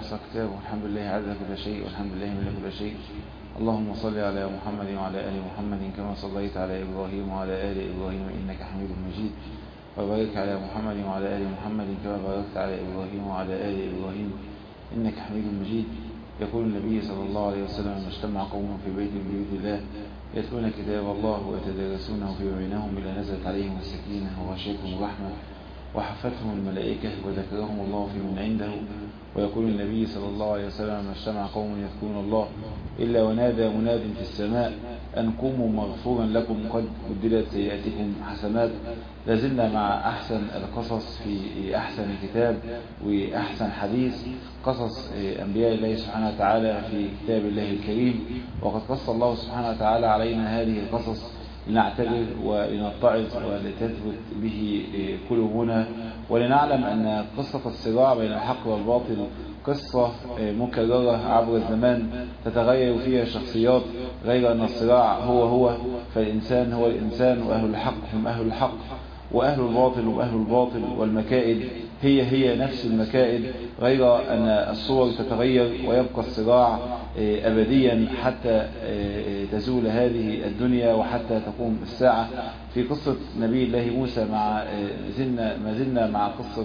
أحصى كتاب والحمد لله عدد كل شيء والحمد لله من كل شيء اللهم صل على محمد وعلى آل محمد كما صليت على إبراهيم وعلى آل إبراهيم إنك حميد مجيد وبارك على محمد وعلى آل محمد كما باركت على إبراهيم وعلى آل إبراهيم إنك حميد مجيد يقول النبي صلى الله عليه وسلم ما اجتمع قوم في بيت من بيوت الله يتلون كتاب الله ويتدارسونه في بينهم إلا نزلت عليهم السكينة وغشيتهم الرحمة وحفتهم الملائكة وذكرهم الله في من عنده ويقول النبي صلى الله عليه وسلم ما اجتمع قوم يذكرون الله إلا ونادى مناد في السماء أن قوموا مغفورا لكم قد بدلت سيئاتكم حسنات لازلنا مع أحسن القصص في أحسن كتاب وأحسن حديث قصص أنبياء الله سبحانه وتعالى في كتاب الله الكريم وقد قص الله سبحانه وتعالى علينا هذه القصص لنعتبر ولنتعظ ولتثبت به قلوبنا ولنعلم أن قصة الصراع بين الحق والباطل قصة مكررة عبر الزمان تتغير فيها الشخصيات غير أن الصراع هو هو فالإنسان هو الإنسان وأهل الحق هم أهل الحق وأهل الباطل وأهل الباطل والمكائد هي هي نفس المكائد غير أن الصور تتغير ويبقى الصراع أبديا حتى تزول هذه الدنيا وحتى تقوم الساعة في قصة نبي الله موسى مع زلنا ما زلنا مع قصة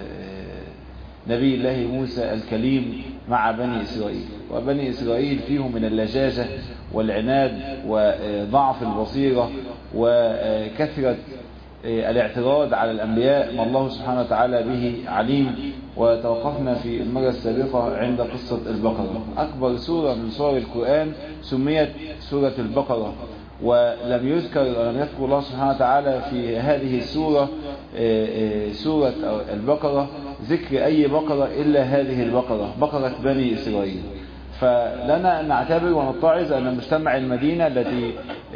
نبي الله موسى الكليم مع بني إسرائيل وبني إسرائيل فيهم من اللجاجة والعناد وضعف البصيرة وكثرة الاعتراض على الأنبياء ما الله سبحانه وتعالى به عليم وتوقفنا في المرة السابقة عند قصة البقرة أكبر سورة من سور القرآن سميت سورة البقرة ولم يذكر ولم يذكر الله سبحانه وتعالى في هذه السورة سورة البقرة ذكر أي بقرة إلا هذه البقرة بقرة بني إسرائيل فلنا أن نعتبر ونتعظ أن مجتمع المدينة التي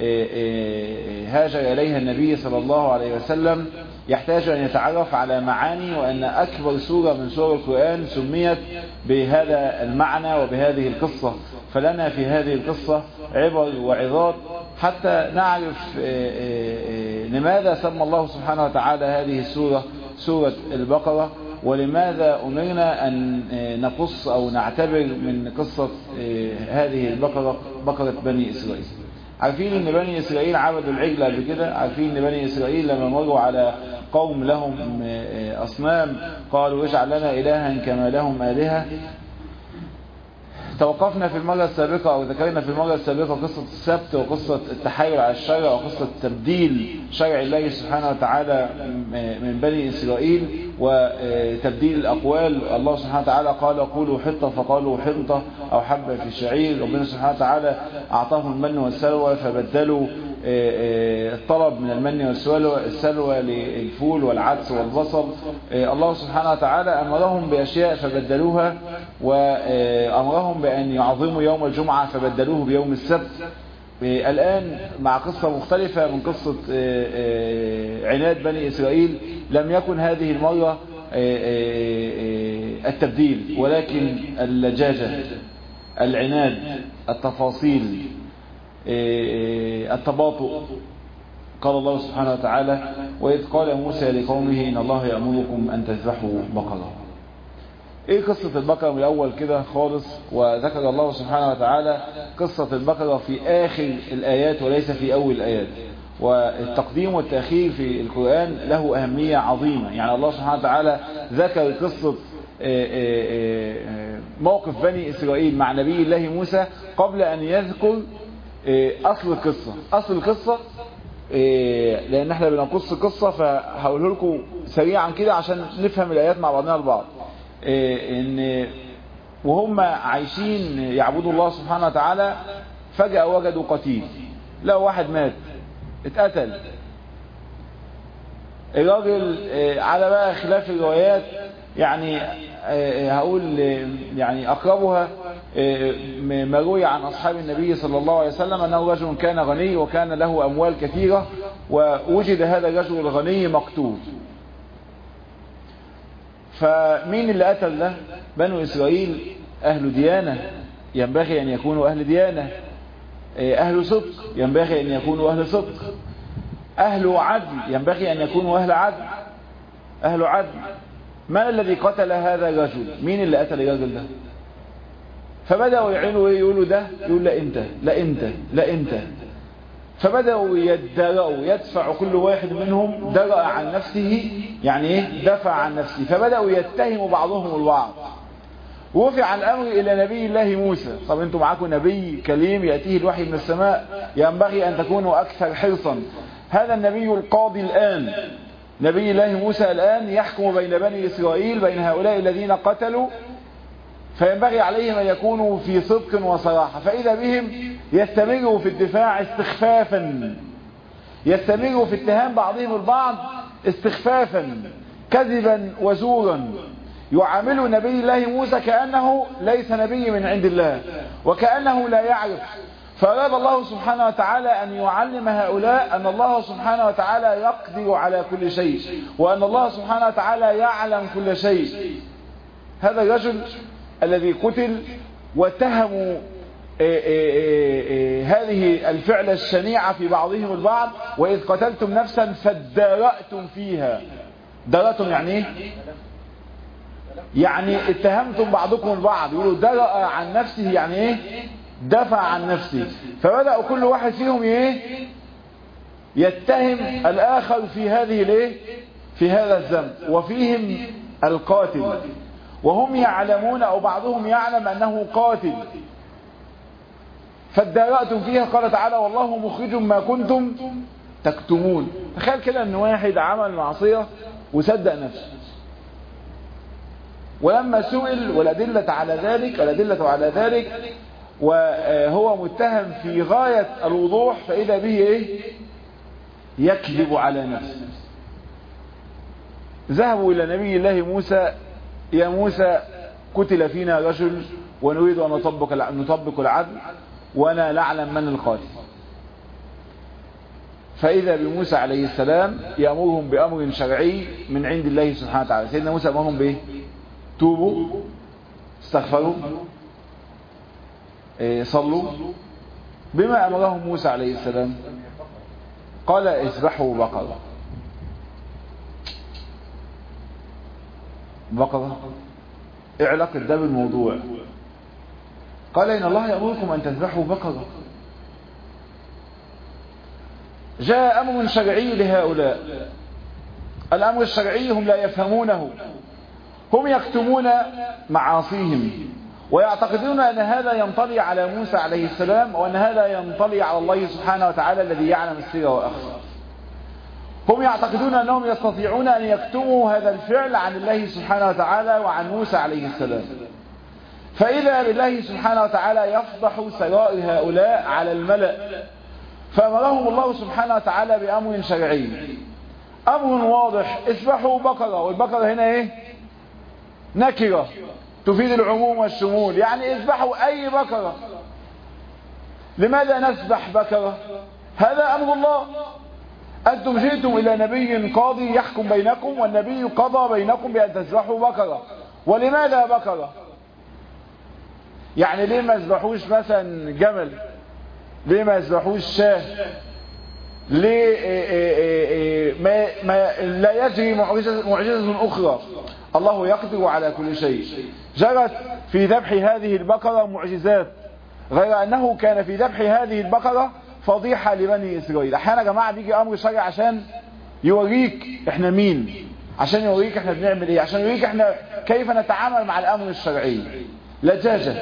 هاجر إليها النبي صلى الله عليه وسلم يحتاج أن يتعرف على معاني وأن أكبر سورة من سور القرآن سميت بهذا المعنى وبهذه القصة فلنا في هذه القصة عبر وعظات حتى نعرف لماذا سمى الله سبحانه وتعالى هذه السورة سورة البقرة ولماذا أمرنا أن نقص أو نعتبر من قصة هذه البقرة بقرة بني إسرائيل عارفين ان بني اسرائيل عبدوا العجل قبل كده عارفين ان بني اسرائيل لما مروا على قوم لهم اصنام قالوا اجعل لنا الها كما لهم الهه توقفنا في المرة السابقة أو ذكرنا في المرة السابقة قصة السبت وقصة التحايل على الشرع وقصة تبديل شرع الله سبحانه وتعالى من بني إسرائيل وتبديل الأقوال الله سبحانه وتعالى قال قولوا حطة فقالوا حنطة أو حبة في الشعير ربنا سبحانه وتعالى أعطاهم المن والسلوى فبدلوا الطلب من المن والسلوى للفول والعدس والبصل الله سبحانه وتعالى أمرهم بأشياء فبدلوها وأمرهم بأن يعظموا يوم الجمعة فبدلوه بيوم السبت الآن مع قصة مختلفة من قصة عناد بني إسرائيل لم يكن هذه المرة التبديل ولكن اللجاجة العناد التفاصيل التباطؤ قال الله سبحانه وتعالى وإذ قال موسى لقومه إن الله يأمركم أن تذبحوا بقرة ايه قصة البقرة من الاول كده خالص وذكر الله سبحانه وتعالى قصة البقرة في اخر الايات وليس في اول الايات والتقديم والتأخير في القرآن له اهمية عظيمة يعني الله سبحانه وتعالى ذكر قصة موقف بني اسرائيل مع نبي الله موسى قبل ان يذكر اصل القصة اصل القصة لان احنا بنقص قصة فهقوله لكم سريعا كده عشان نفهم الايات مع بعضنا البعض ان وهم عايشين يعبدوا الله سبحانه وتعالى فجأة وجدوا قتيل لو واحد مات اتقتل الراجل على بقى خلاف الروايات يعني هقول يعني أقربها ما روي عن أصحاب النبي صلى الله عليه وسلم أنه رجل كان غني وكان له أموال كثيرة ووجد هذا الرجل الغني مقتول فمين اللي قتل ده بنو إسرائيل أهل ديانة ينبغي أن يكونوا أهل ديانة أهل صدق ينبغي أن يكونوا أهل صدق أهل عدل ينبغي أن يكونوا أهل عدل أهل عدل من الذي قتل هذا الرجل مين اللي قتل الرجل ده فبدأوا يعينوا ايه يقولوا ده يقول لا انت لا انت لا انت فبدأوا يدرأوا يدفع كل واحد منهم درأ عن نفسه يعني ايه دفع عن نفسه فبدأوا يتهموا بعضهم البعض ورفع الأمر إلى نبي الله موسى طب انتم معاكم نبي كليم يأتيه الوحي من السماء ينبغي أن تكونوا أكثر حرصا هذا النبي القاضي الآن نبي الله موسى الآن يحكم بين بني إسرائيل بين هؤلاء الذين قتلوا فينبغي عليهم أن يكونوا في صدق وصراحة فإذا بهم يستمروا في الدفاع استخفافا يستمروا في اتهام بعضهم البعض استخفافا كذبا وزورا يعامل نبي الله موسى كأنه ليس نبي من عند الله وكأنه لا يعرف فأراد الله سبحانه وتعالى أن يعلم هؤلاء أن الله سبحانه وتعالى يقدر على كل شيء وأن الله سبحانه وتعالى يعلم كل شيء هذا الرجل الذي قتل واتهموا هذه الفعلة الشنيعة في بعضهم البعض وإذ قتلتم نفسا فادارأتم فيها دارأتم يعني ايه يعني اتهمتم بعضكم البعض يقولوا درأ عن نفسه يعني ايه دفع عن نفسه فبدأوا كل واحد فيهم ايه يتهم الآخر في هذه الايه في هذا الذنب وفيهم القاتل وهم يعلمون أو بعضهم يعلم أنه قاتل فادارأتم فيها قال تعالى والله مخرج ما كنتم تكتمون تخيل كده ان واحد عمل معصية وصدق نفسه ولما سئل والأدلة على ذلك والأدلة على ذلك وهو متهم في غاية الوضوح فإذا به إيه يكذب على نفسه ذهبوا إلى نبي الله موسى يا موسى قتل فينا رجل ونريد أن نطبق نطبق العدل وأنا نعلم من القاتل فإذا بموسى عليه السلام يأمرهم بأمر شرعي من عند الله سبحانه وتعالى سيدنا موسى أمرهم بإيه توبوا استغفروا إيه صلوا بما أمرهم موسى عليه السلام قال اذبحوا بقرة بقرة ايه علاقة ده بالموضوع قال إن الله يأمركم أن تذبحوا بقرة جاء أمر شرعي لهؤلاء الأمر الشرعي هم لا يفهمونه هم يكتمون معاصيهم ويعتقدون أن هذا ينطلي على موسى عليه السلام وأن هذا ينطلي على الله سبحانه وتعالى الذي يعلم السر وأخفى هم يعتقدون أنهم يستطيعون أن يكتموا هذا الفعل عن الله سبحانه وتعالى وعن موسى عليه السلام فإذا بالله سبحانه وتعالى يفضح سرائر هؤلاء على الملأ فأمرهم الله سبحانه وتعالى بأمر شرعي أمر واضح اذبحوا بقرة والبقرة هنا ايه نكرة تفيد العموم والشمول يعني اذبحوا أي بقرة لماذا نذبح بقرة هذا أمر الله أنتم جئتم إلى نبي قاضي يحكم بينكم والنبي قضى بينكم بأن تذبحوا بقرة ولماذا بقرة يعني ليه ما يذبحوش مثلا جمل ليه ما يذبحوش شاه ليه إيه إيه إيه ما ما لا يجري معجزة, معجزة أخرى الله يقدر على كل شيء جرت في ذبح هذه البقرة معجزات غير أنه كان في ذبح هذه البقرة فضيحة لبني إسرائيل أحيانا يا جماعة بيجي أمر شرعي عشان يوريك إحنا مين عشان يوريك إحنا بنعمل إيه عشان يوريك إحنا كيف نتعامل مع الأمر الشرعي لجاجة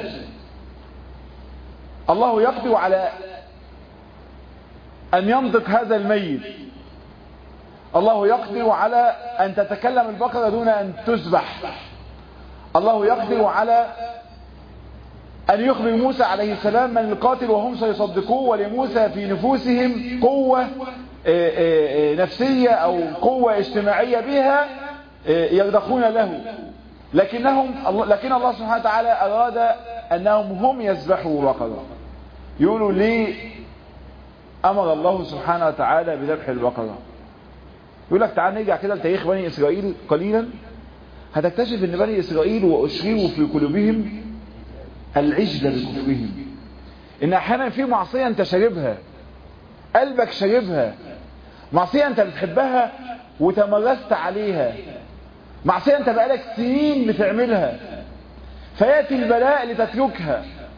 الله يقدر على أن ينطق هذا الميت الله يقدر على أن تتكلم البقرة دون أن تذبح الله يقدر على أن يخبر موسى عليه السلام من القاتل وهم سيصدقوه ولموسى في نفوسهم قوة نفسية أو قوة اجتماعية بها يرضخون له لكنهم لكن الله سبحانه وتعالى أراد أنهم هم يذبحوا بقرة يقولوا ليه أمر الله سبحانه وتعالى بذبح البقرة يقول لك تعال نرجع كده لتاريخ بني إسرائيل قليلا هتكتشف أن بني إسرائيل وأشربوا في قلوبهم العجل بكفرهم إن أحيانا في معصية أنت شاربها قلبك شاربها معصية أنت بتحبها وتمرست عليها معصية أنت بقالك سنين بتعملها فيأتي البلاء لتتركها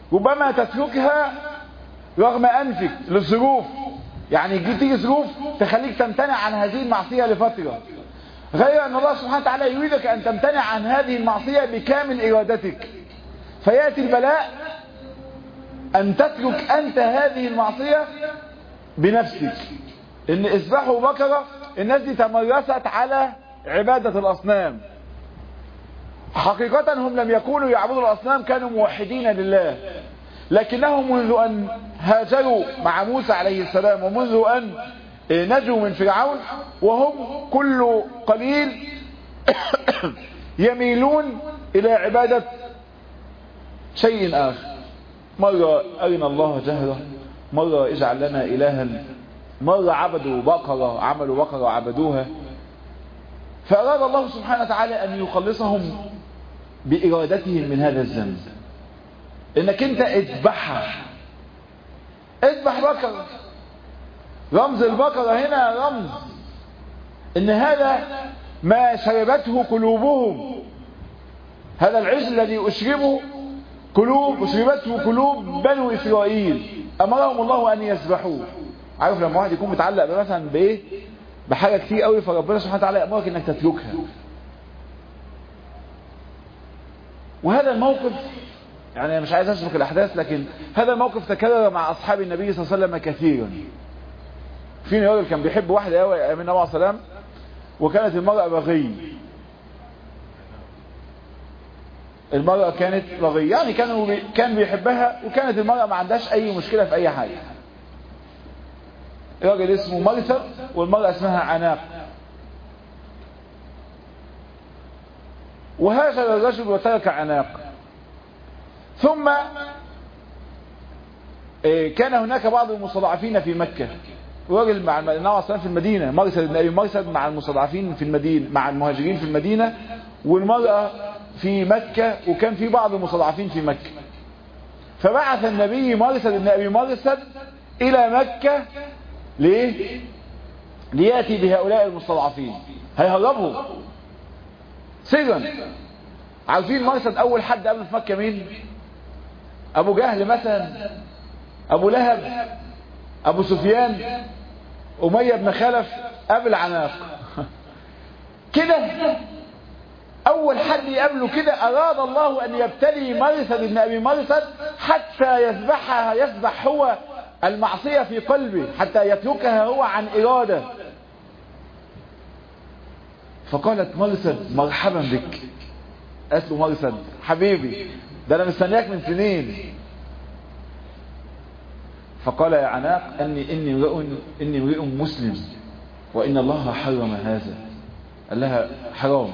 ربما تتركها رغم أنفك للظروف يعني تيجي ظروف تخليك تمتنع عن هذه المعصية لفترة غير أن الله سبحانه وتعالى يريدك أن تمتنع عن هذه المعصية بكامل إرادتك فيأتي البلاء أن تترك أنت هذه المعصية بنفسك إن إسباح بكرة الناس دي تمرست على عبادة الأصنام حقيقة هم لم يكونوا يعبدوا الأصنام كانوا موحدين لله لكنهم منذ أن هاجروا مع موسى عليه السلام ومنذ أن نجوا من فرعون وهم كل قليل يميلون إلى عبادة شيء آخر مرة أرنا الله جهرة مرة اجعل لنا إلها مرة عبدوا بقرة عملوا بقرة وعبدوها فأراد الله سبحانه وتعالى أن يخلصهم بإرادتهم من هذا الذنب انك انت اذبحها اذبح بقرة رمز البقرة هنا رمز ان هذا ما شربته قلوبهم هذا العجل الذي اشربه قلوب اشربته قلوب بنو اسرائيل امرهم الله ان يذبحوه عارف لما واحد يكون متعلق مثلا بايه بحاجه كتير قوي فربنا سبحانه وتعالى يامرك انك تتركها وهذا الموقف يعني مش عايز أسبق الأحداث لكن هذا الموقف تكرر مع أصحاب النبي صلى الله عليه وسلم كثيرا في راجل كان بيحب واحدة قوي من النبي عليه السلام وكانت المرأة بغي المرأة كانت بغية يعني كانوا بي... كان بيحبها وكانت المرأة ما عندهاش أي مشكلة في أي حاجة راجل اسمه مرثر والمرأة اسمها عناق وهاجر الرجل وترك عناق ثم كان هناك بعض المستضعفين في مكة راجل مع النبي صلى الله عليه وسلم في المدينة مرسد بن أبي مرسد مع المستضعفين في المدينة مع المهاجرين في المدينة والمرأة في مكة وكان في بعض المستضعفين في مكة فبعث النبي مرسد بن أبي مرسد إلى مكة ليه؟ ليأتي بهؤلاء المستضعفين هيهربهم سرا عارفين مرسد أول حد قبل في مكة مين؟ أبو جهل مثلا أبو لهب أبو سفيان أمية بن خلف قبل عناق كده أول حد يقابله كده أراد الله أن يبتلي مرثد بن أبي مرثد حتى يذبحها يذبح هو المعصية في قلبه حتى يتركها هو عن إرادة فقالت مرثد مرحبا بك قالت له مرثد حبيبي ده أنا مستنياك من سنين فقال يا عناق أني إني امرئ إني امرئ مسلم وإن الله حرم هذا قال لها حرام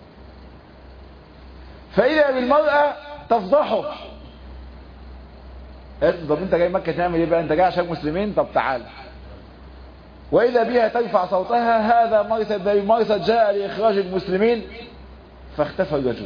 فإذا بالمرأة تفضحه قالت طب انت جاي مكة تعمل ايه بقى انت جاي عشان مسلمين طب تعال وإذا بها ترفع صوتها هذا مرثد بن مرثد جاء لإخراج المسلمين فاختفى الرجل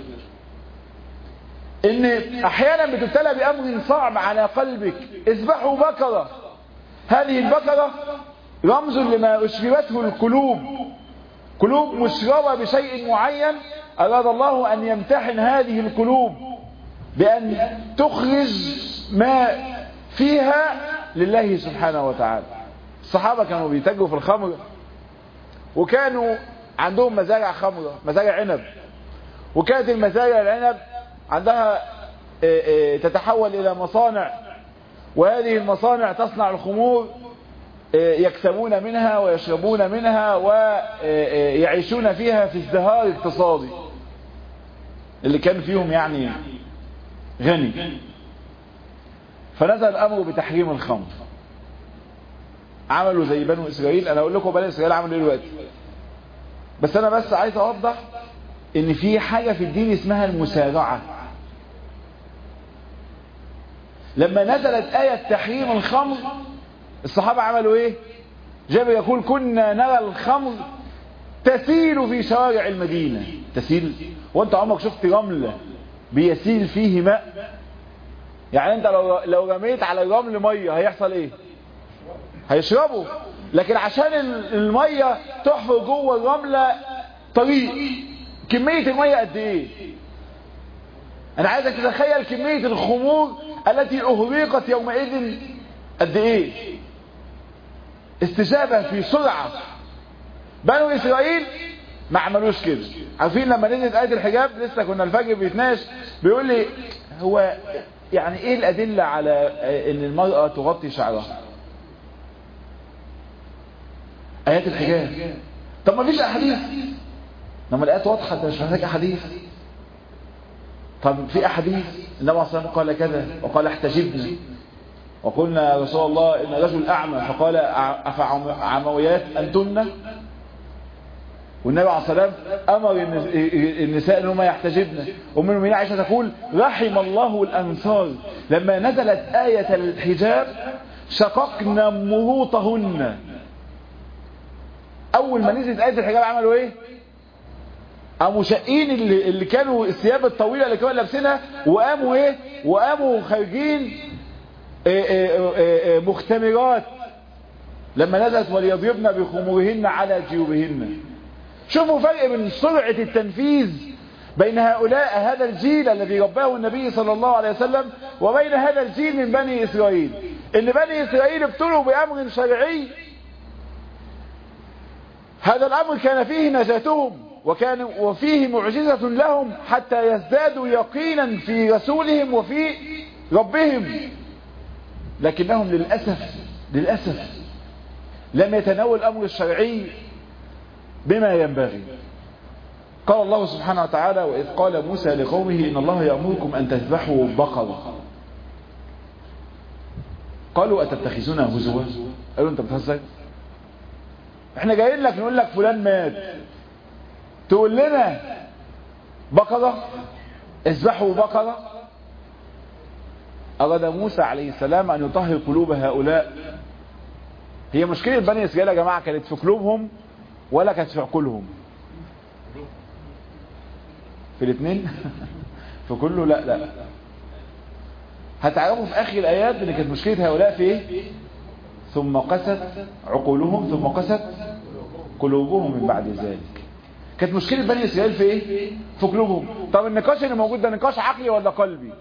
ان احيانا بتبتلى بامر صعب على قلبك اذبحوا بقرة هذه البقرة رمز لما اشربته القلوب قلوب مشربة بشيء معين اراد الله ان يمتحن هذه القلوب بان تخرج ما فيها لله سبحانه وتعالى الصحابة كانوا بيتاجروا في الخمر وكانوا عندهم مزارع خمرة مزارع عنب وكانت المزارع العنب عندها تتحول إلى مصانع وهذه المصانع تصنع الخمور يكسبون منها ويشربون منها ويعيشون فيها في ازدهار اقتصادي اللي كان فيهم يعني غني فنزل الأمر بتحريم الخمر عملوا زي بنو إسرائيل أنا أقول لكم بنو إسرائيل عملوا إيه دلوقتي بس أنا بس عايز أوضح ان في حاجة في الدين اسمها المسارعة لما نزلت آية تحريم الخمر الصحابة عملوا ايه جابر يقول كنا نرى الخمر تسيل في شوارع المدينة تسيل وانت عمرك شفت رمل بيسيل فيه ماء يعني انت لو, لو رميت على الرمل مية هيحصل ايه هيشربه لكن عشان المية تحفر جوه الرملة طريق كمية المية قد ايه انا عايزك تتخيل كمية الخمور التي اهريقت يومئذ قد ايه استجابة في سرعة بنو اسرائيل ما عملوش كده عارفين لما نزلت آية الحجاب لسه كنا الفجر بيتناقش بيقول لي هو يعني ايه الادلة على ان المرأة تغطي شعرها ايات الحجاب طب ما فيش احاديث لما الايات واضحه انت مش محتاج احاديث طب في احاديث النبي عليه الصلاه قال كذا وقال احتجبنا وقلنا يا رسول الله ان رجل اعمى فقال افعمويات انتن والنبي عليه الصلاه امر النساء ان هم يحتجبن ام المؤمنين عائشه تقول رحم الله الانصار لما نزلت ايه الحجاب شققنا مروطهن اول ما نزلت ايه الحجاب عملوا ايه قاموا شقين اللي, اللي كانوا الثياب الطويله اللي كانوا لابسينها وقاموا ايه وقاموا خارجين إيه إيه إيه مختمرات لما نزلت وليضربن بخمورهن على جيوبهن شوفوا فرق بين سرعه التنفيذ بين هؤلاء هذا الجيل الذي رباه النبي صلى الله عليه وسلم وبين هذا الجيل من بني اسرائيل ان بني اسرائيل ابتلوا بامر شرعي هذا الأمر كان فيه نجاتهم وكان وفيه معجزة لهم حتى يزدادوا يقينا في رسولهم وفي ربهم لكنهم للأسف للأسف لم يتناول الأمر الشرعي بما ينبغي قال الله سبحانه وتعالى وإذ قال موسى لقومه إن الله يأمركم أن تذبحوا بقرة قالوا أتتخذونها هزوا قالوا أنت بتهزر احنا جايين لك نقول لك فلان مات تقول لنا بقرة اذبحوا بقرة أراد موسى عليه السلام أن يطهر قلوب هؤلاء هي مشكلة بني إسرائيل يا جماعة كانت في قلوبهم ولا كانت في عقولهم في الاثنين في كله لا لا هتعرفوا في آخر الآيات ان كانت مشكلة هؤلاء في ايه ثم قست عقولهم ثم قست قلوبهم من بعد ذلك كانت مشكلة بني إسرائيل في ايه في قلوبهم طب النقاش اللي موجود ده نقاش عقلي ولا قلبي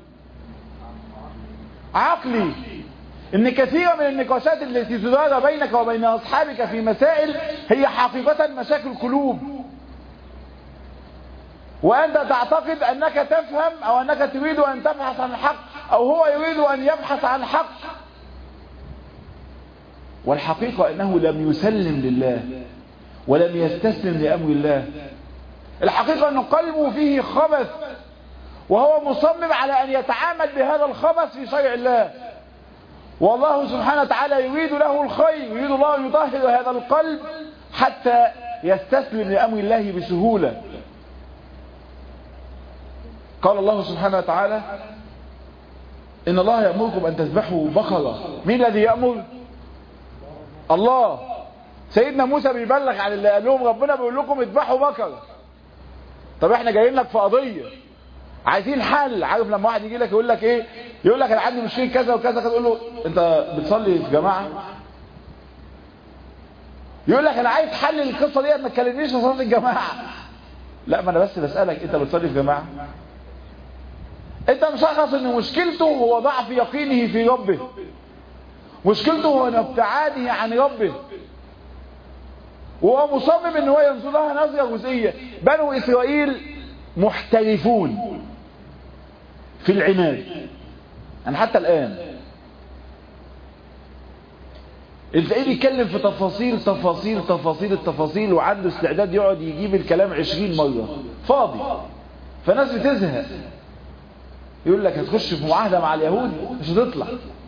عقلي ان كثيرا من النقاشات التي تدار بينك وبين اصحابك في مسائل هي حقيقة مشاكل قلوب وانت تعتقد انك تفهم او انك تريد ان تبحث عن الحق او هو يريد ان يبحث عن الحق والحقيقة انه لم يسلم لله ولم يستسلم لامر الله الحقيقة ان قلبه فيه خبث وهو مصمم على ان يتعامل بهذا الخبث في شرع الله والله سبحانه وتعالى يريد له الخير يريد الله ان يطهر هذا القلب حتى يستسلم لامر الله بسهولة قال الله سبحانه وتعالى ان الله يأمركم ان تذبحوا بقرة مين الذي يأمر الله سيدنا موسى بيبلغ عن اللي قال لهم ربنا بيقول لكم اذبحوا بقرة طب احنا جايين لك في قضية عايزين حل عارف لما واحد يجي لك يقول لك ايه يقول لك انا عندي مشكله كذا وكذا كذا تقول له انت بتصلي في جماعه يقول لك انا عايز حل القصه دي ما تكلمنيش في صلاه الجماعه لا ما انا بس بسالك انت بتصلي في جماعه انت مشخص ان مشكلته هو ضعف يقينه في ربه مشكلته هو ابتعاده عن ربه وهو مصمم ان هو ينظر لها نظره جزئيه بنو اسرائيل محترفون في العناد يعني حتى الآن تلاقيه بيتكلم في تفاصيل تفاصيل تفاصيل التفاصيل وعنده استعداد يقعد يجيب الكلام عشرين مرة فاضي فناس بتزهق يقول لك هتخش في معاهدة مع اليهود مش هتطلع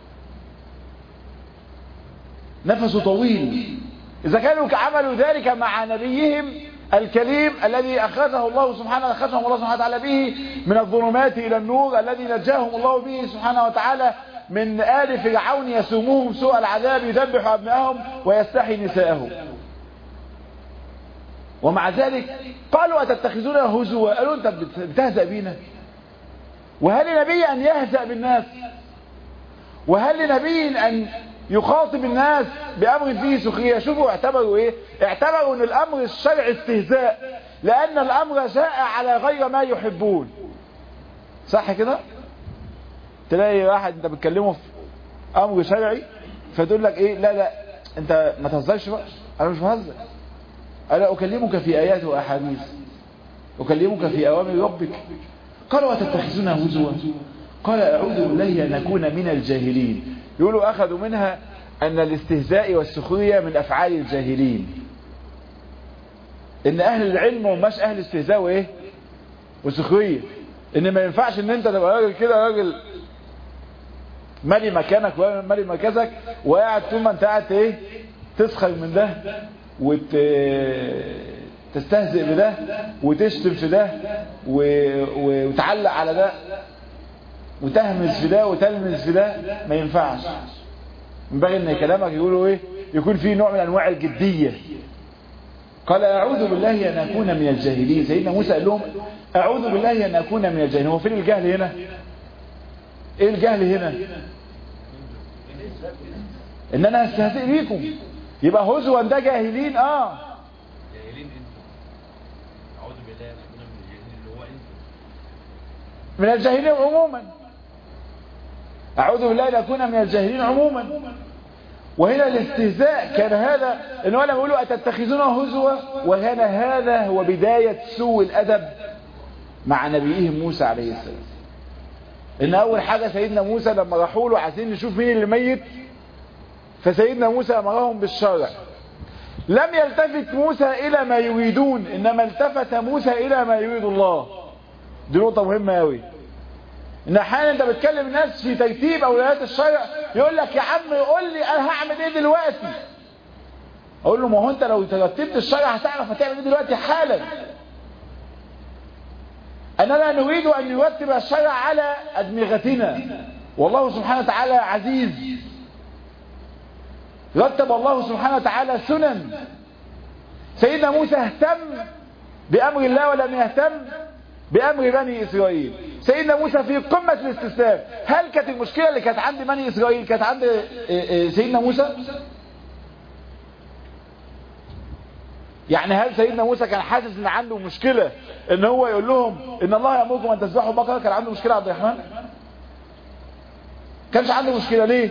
نفسه طويل إذا كانوا عملوا ذلك مع نبيهم الكريم الذي أخذه الله سبحانه أخذهم الله سبحانه وتعالى به من الظلمات إلى النور الذي نجاهم الله به سبحانه وتعالى من آل فرعون يسومهم سوء العذاب يذبح أبنائهم ويستحي نساءهم ومع ذلك قالوا أتتخذون هزوا قالوا أنت بتهزأ بينا وهل لنبي أن يهزأ بالناس وهل لنبي أن يخاطب الناس بأمر فيه سخرية شوفوا اعتبروا ايه اعتبروا ان الامر الشرع استهزاء لان الامر جاء على غير ما يحبون صح كده تلاقي واحد انت بتكلمه في امر شرعي فتقول لك ايه لا لا انت ما تهزرش بقى انا مش بهزر انا اكلمك في ايات واحاديث اكلمك في اوامر ربك قال وتتخذونها هزوا قال اعوذ بالله ان اكون من الجاهلين يقولوا اخذوا منها ان الاستهزاء والسخريه من افعال الجاهلين ان اهل العلم وماش اهل استهزاء وايه وسخريه ان ما ينفعش ان انت تبقى راجل كده راجل مالي مكانك ومالي مركزك وقاعد طول ما انت قاعد ايه تسخر من ده وتستهزئ بده وتشتم في ده و... و... وتعلق على ده وتهمس في ده وتلمس في ده ما ينفعش ينبغي ان كلامك يقولوا ايه يكون فيه نوع من انواع الجديه قال اعوذ بالله ان اكون من الجاهلين سيدنا موسى قال لهم اعوذ بالله ان اكون من الجاهلين هو فين الجهل هنا ايه الجهل هنا ان انا استهزئ بيكم يبقى هزوا ده جاهلين اه جاهلين انتوا اعوذ بالله ان اكون من الجاهلين اللي هو انتوا من الجاهلين عموما اعوذ بالله ان اكون من الجاهلين عموما وهنا الاستهزاء كان هذا ان هو لما يقولوا اتتخذونه هزوا وكان هذا هو بداية سوء الادب مع نبيهم موسى عليه السلام ان اول حاجة سيدنا موسى لما راحوا له عايزين نشوف مين اللي ميت فسيدنا موسى امرهم بالشرع لم يلتفت موسى الى ما يريدون انما التفت موسى الى ما يريد الله دي نقطة مهمة قوي ان احيانا انت بتكلم الناس في ترتيب اولويات الشرع يقول لك يا عم قول لي انا هعمل ايه دلوقتي اقول له ما هو انت لو ترتبت الشرع هتعرف هتعمل ايه دلوقتي حالا اننا نريد ان نرتب الشرع على ادمغتنا والله سبحانه وتعالى عزيز رتب الله سبحانه وتعالى سنن سيدنا موسى اهتم بامر الله ولم يهتم بأمر بني إسرائيل سيدنا موسى في قمة الاستسلام هل كانت المشكلة اللي كانت عند بني إسرائيل كانت عند سيدنا موسى يعني هل سيدنا موسى كان حاسس ان عنده مشكلة ان هو يقول لهم ان الله يأمركم ان تذبحوا بقرة كان عنده مشكلة عبد الرحمن كانش عنده مشكلة ليه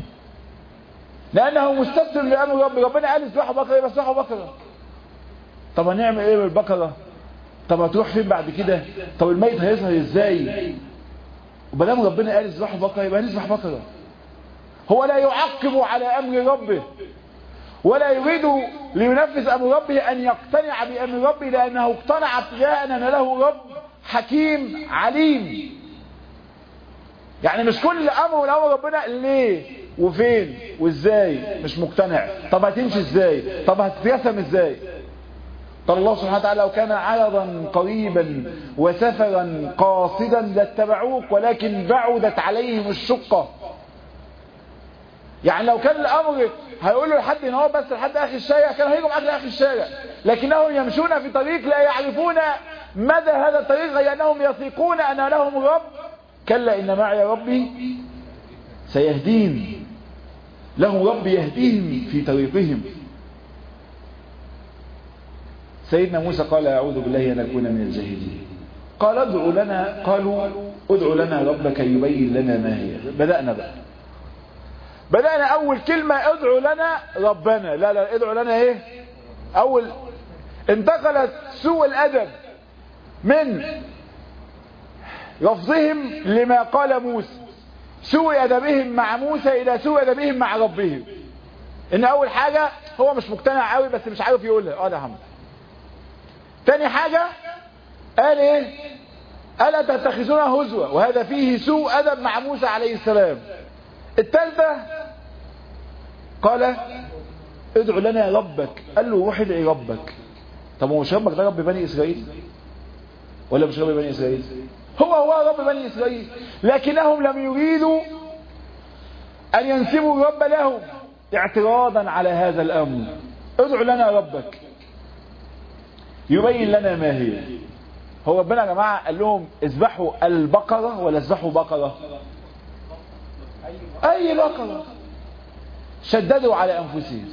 لانه مستسلم لامر ربي ربنا قال اذبحوا بقرة يبقى اذبحوا بقرة طب هنعمل ايه بالبقرة طب هتروح فين بعد كده طب الميت هيظهر ازاي وبدام ربنا قال اذبحوا بقره يبقى نذبح بقره هو لا يعقب على امر ربه ولا يريد لينفذ امر ربه ان يقتنع بامر ربه لانه اقتنع ابتداء ان له رب حكيم عليم يعني مش كل امر من امر ربنا ليه وفين وازاي مش مقتنع طب هتمشي ازاي طب هتتيسم ازاي قال الله سبحانه وتعالى لو كان عرضا قريبا وسفرا قاصدا لاتبعوك ولكن بعدت عليهم الشقة يعني لو كان الامر هيقول له لحد ان هو بس لحد اخر الشارع كان هيجوا معاك لاخر الشارع لكنهم يمشون في طريق لا يعرفون مدى هذا الطريق غير انهم يثقون ان لهم رب كلا ان معي ربي سيهدين لهم رب يهديهم في طريقهم سيدنا موسى قال أعوذ بالله أن أكون من الجاهلين قال ادعو لنا قالوا ادعو لنا ربك يبين لنا ما هي بدأنا بقى بدأنا أول كلمة ادعو لنا ربنا لا لا ادعو لنا ايه أول انتقلت سوء الأدب من لفظهم لما قال موسى سوء أدبهم مع موسى إلى سوء أدبهم مع ربهم إن أول حاجة هو مش مقتنع قوي بس مش عارف يقولها اه ده حمد تاني حاجة قال ايه قال تتخذون هزوة وهذا فيه سوء أدب مع موسى عليه السلام التالتة قال ادعو لنا ربك قال له روح ادعي ربك طب هو مش ربك ده رب بني إسرائيل ولا مش رب بني إسرائيل هو هو رب بني إسرائيل لكنهم لم يريدوا أن ينسبوا الرب لهم اعتراضا على هذا الأمر ادعو لنا ربك يبين لنا ما هي هو ربنا يا جماعة قال لهم اذبحوا البقرة ولا اذبحوا بقرة اي بقرة شددوا على انفسهم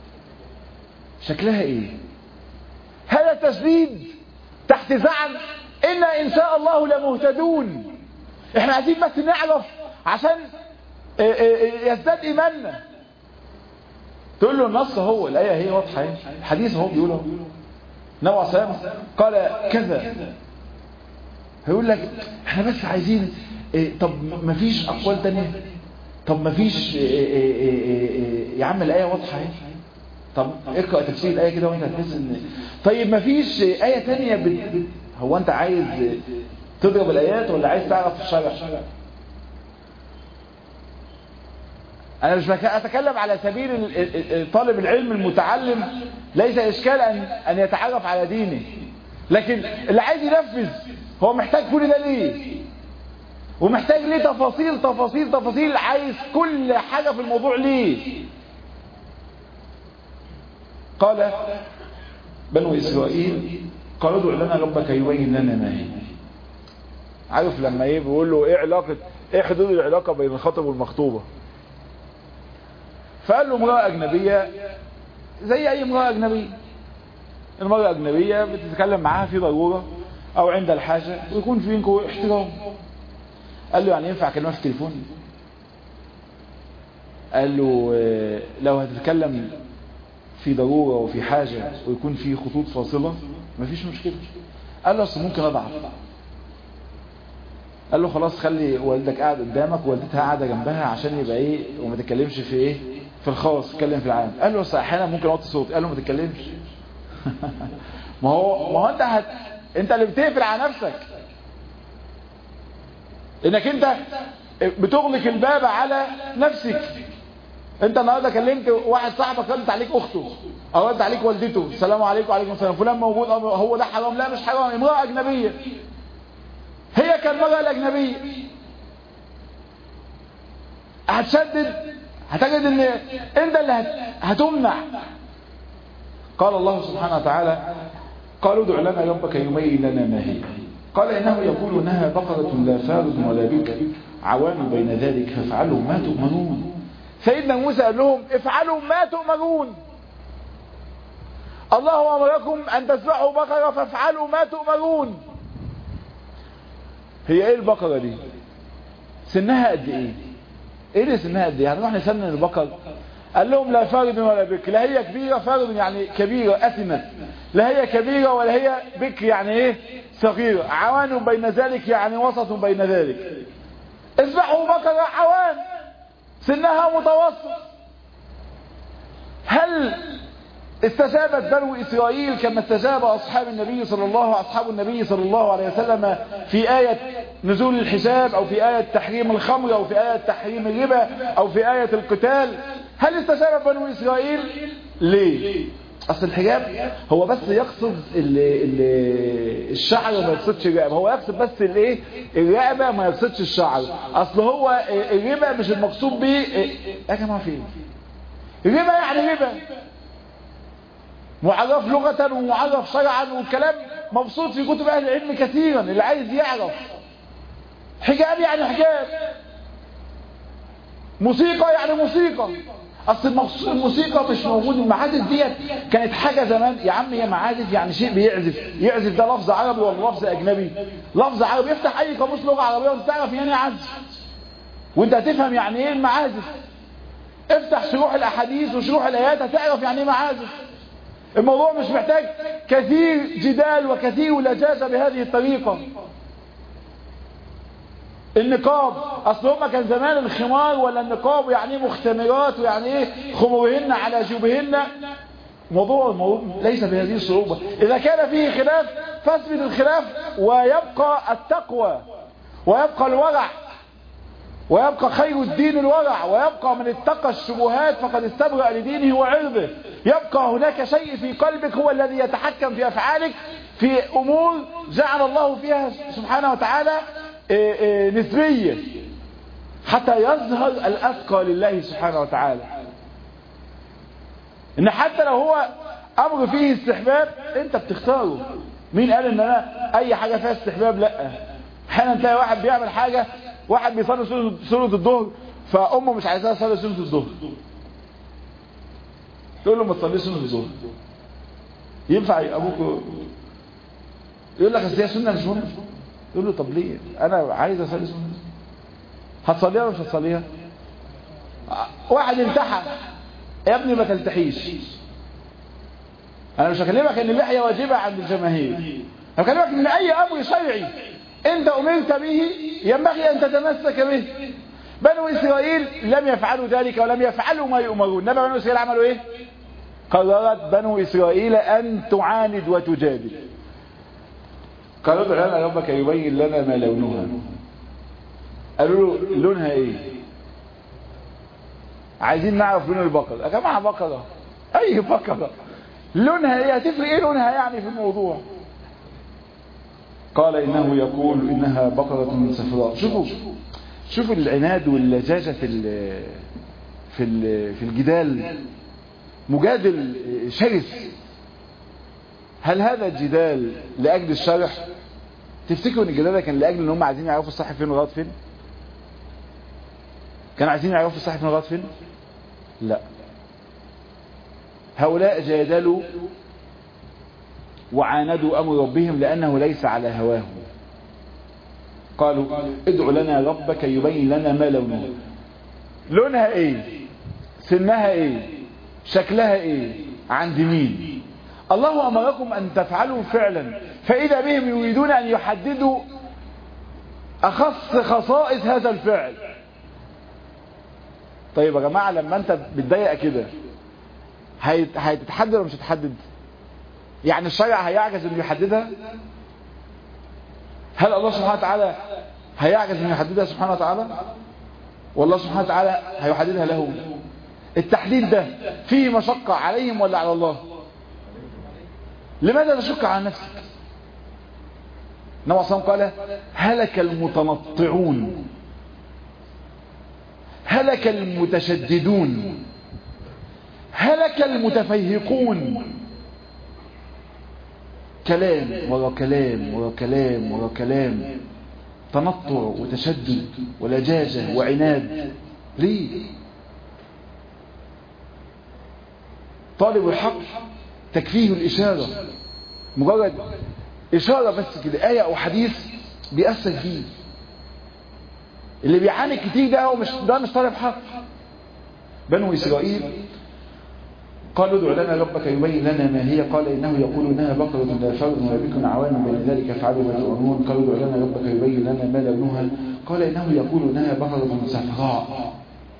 شكلها ايه هذا تشديد تحت زعم إنا إن شاء الله لمهتدون احنا عايزين بس نعرف عشان اه اه يزداد إيماننا تقول له النص هو الآية هي واضحة الحديث هو بيقوله نوع سلام قال كذا هيقول لك احنا بس عايزين اه طب ما فيش أقوال تانية طب ما فيش يا عم الآية واضحة اهي طب اقرأ تفسير الآية كده وانت هتحس ان طيب ما فيش آية تانية بت... هو انت عايز تضرب الآيات ولا عايز تعرف الشرع انا مش اتكلم على سبيل طالب العلم المتعلم ليس اشكال ان ان يتعرف على دينه لكن اللي عايز ينفذ هو محتاج كل ده ليه ومحتاج ليه تفاصيل تفاصيل تفاصيل عايز كل حاجة في الموضوع ليه قال بنو إسرائيل قالوا ادع لنا ربك يبين لنا ما هي عارف لما ايه بيقول له ايه علاقة ايه حدود العلاقة بين الخطب والمخطوبة فقال له امرأة أجنبية زي أي امرأة أجنبية المرأة أجنبية بتتكلم معاها في ضرورة أو عند الحاجة ويكون في بينكم احترام قال له يعني ينفع أكلمها في التليفون قال له لو هتتكلم في ضرورة وفي حاجة ويكون في خطوط فاصلة مفيش مشكلة قال له أصل ممكن أضعف قال له خلاص خلي والدك قاعد قدامك ووالدتها قاعدة جنبها عشان يبقى ايه وما تتكلمش في ايه في الخاص اتكلم في العام قال له اصل احيانا ممكن اوطي صوتي قال له ما تتكلمش ما هو ما هو انت هت... انت اللي بتقفل على نفسك انك انت بتغلق الباب على نفسك انت النهارده كلمت واحد صاحبك ردت عليك اخته او ردت عليك والدته السلام عليكم وعليكم السلام فلان موجود هو ده حرام لا مش حرام امراه اجنبيه هي كالمرأة الأجنبية هتشدد هتجد ان انت اللي هتمنع قال الله سبحانه وتعالى قالوا ادع لنا ربك يبين لنا ما هي قال انه يقول انها بقرة لا فارض ولا بك عوان بين ذلك فافعلوا ما تؤمنون سيدنا موسى قال لهم افعلوا ما تؤمرون الله امركم ان تذبحوا بقرة فافعلوا ما تؤمرون هي ايه البقرة دي سنها قد ايه ايه اللي سنها قد ايه هنروح نسنن البقر قال لهم لا فارض ولا بكر لا هي كبيرة فارض يعني كبيرة أثمت لا هي كبيرة ولا هي بكر يعني ايه صغيرة عوان بين ذلك يعني وسط بين ذلك اذبحوا بقرة عوان سنها متوسط هل استجابت بنو إسرائيل كما استجاب أصحاب النبي صلى الله أصحاب النبي صلى الله عليه وسلم في آية نزول الحساب أو في آية تحريم الخمر أو في آية تحريم الربا أو في آية القتال هل استجاب بنو إسرائيل ليه أصل الحجاب هو بس يقصد ال ال الشعر ما يقصدش الرقبة هو يقصد بس الايه الرقبة ما يقصدش الشعر أصل هو الربا مش المقصود بيه يا جماعة فين الربا يعني ربا معرف لغة ومعرف شرعا والكلام مبسوط في كتب أهل العلم كثيرا اللي عايز يعرف حجاب يعني حجاب موسيقى يعني موسيقى اصل الموسيقى مش موجود المعازف ديت كانت حاجة زمان يا عم هي معازف يعني شيء بيعزف يعزف ده لفظ عربي ولا لفظ اجنبي لفظ عربي افتح اي قاموس لغة عربية وانت تعرف يعني عزف وانت هتفهم يعني ايه المعازف افتح شروح الاحاديث وشروح الايات هتعرف يعني ايه معازف الموضوع مش محتاج كثير جدال وكثير لجاجة بهذه الطريقة النقاب اصل هما كان زمان الخمار ولا النقاب يعني مختمرات ويعني ايه خمورهن على جيوبهن موضوع, موضوع ليس بهذه الصعوبة اذا كان فيه خلاف فاثبت الخلاف ويبقى التقوى ويبقى الورع ويبقى خير الدين الورع ويبقى من اتقى الشبهات فقد استبرأ لدينه وعرضه يبقى هناك شيء في قلبك هو الذي يتحكم في أفعالك في أمور جعل الله فيها سبحانه وتعالى نسبية حتى يظهر الأثقى لله سبحانه وتعالى إن حتى لو هو أمر فيه استحباب أنت بتختاره مين قال إن أنا أي حاجة فيها استحباب لا احيانا تلاقي واحد بيعمل حاجة واحد بيصلي سورة الظهر فأمه مش عايزاه يصلي سورة الظهر تقول له ما تصليش سورة الظهر ينفع أبوك يقول لك اصل هي سنه مش مهمه يقول له طب ليه انا عايز اصلي سنه هتصليها ولا مش هتصليها واحد التحى يا ابني ما تلتحيش انا مش هكلمك ان اللحيه واجبه عند الجماهير انا بكلمك ان اي امر شرعي انت امرت به ينبغي ان تتمسك به بنو اسرائيل لم يفعلوا ذلك ولم يفعلوا ما يؤمرون انما بنو اسرائيل عملوا ايه قررت بنو اسرائيل ان تعاند وتجادل قالوا ادع لنا ربك يبين لنا ما لونها قالوا له لونها ايه عايزين نعرف لون البقرة يا جماعة بقرة اي بقرة لونها ايه هتفرق ايه لونها يعني في الموضوع قال انه يقول انها بقرة صفراء شوفوا شوفوا العناد واللجاجة في ال في ال في الجدال مجادل شرس هل هذا الجدال لاجل الشرح تفتكروا ان الجدال ده كان لاجل ان هم عايزين يعرفوا الصح فين والغلط فين كانوا عايزين يعرفوا الصح فين والغلط فين لا هؤلاء جادلوا وعاندوا امر ربهم لانه ليس على هواهم قالوا ادع لنا ربك يبين لنا ما لونها لونها ايه سنها ايه شكلها ايه عند مين الله امركم ان تفعلوا فعلا فاذا بهم يريدون ان يحددوا اخص خصائص هذا الفعل طيب يا جماعه لما انت بتضايق كده هتتحدد ولا مش هتتحدد يعني الشرع هيعجز انه يحددها هل الله سبحانه وتعالى هيعجز انه يحددها سبحانه وتعالى والله سبحانه وتعالى هيحددها له التحديد ده فيه مشقة عليهم ولا على الله لماذا تشق على نفسك النبي صلى الله عليه وسلم قال هلك المتنطعون هلك المتشددون هلك المتفيهقون كلام ورا كلام ورا كلام ورا كلام تنطع وتشدد ولجاجة وعناد ليه طالب الحق تكفيه الإشارة مجرد إشارة بس كده آية أو حديث بيأثر فيه اللي بيعاني كتير ده هو مش ده مش طالب حق بنو إسرائيل قالوا ادع لنا ربك يبين لنا ما هي قال إنه يقول إنها بقرة لا فرد ولا بكم عوام بين ذلك فعلوا ما تؤمنون قالوا ادع لنا ربك يبين لنا ما لونها قال إنه يقول إنها بقرة صفراء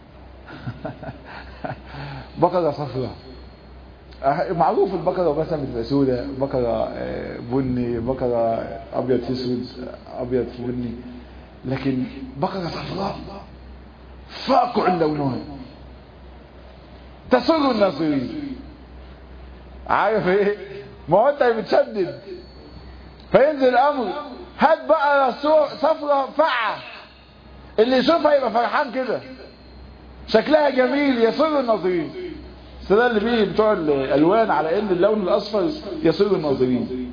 بقرة صفراء معروف البقرة مثلا بتبقى سوداء بقرة بني بقرة أبيض في اسود أبيض في بني لكن بقرة صفراء فاقع لونها تسر الناظرين عارف ايه ما هو انت بتشدد فينزل الامر هات بقى صفرة فعة اللي يشوفها يبقى فرحان كده شكلها جميل يسر الناظرين ده اللي بيه بتوع الالوان على ان اللون الاصفر يسر الناظرين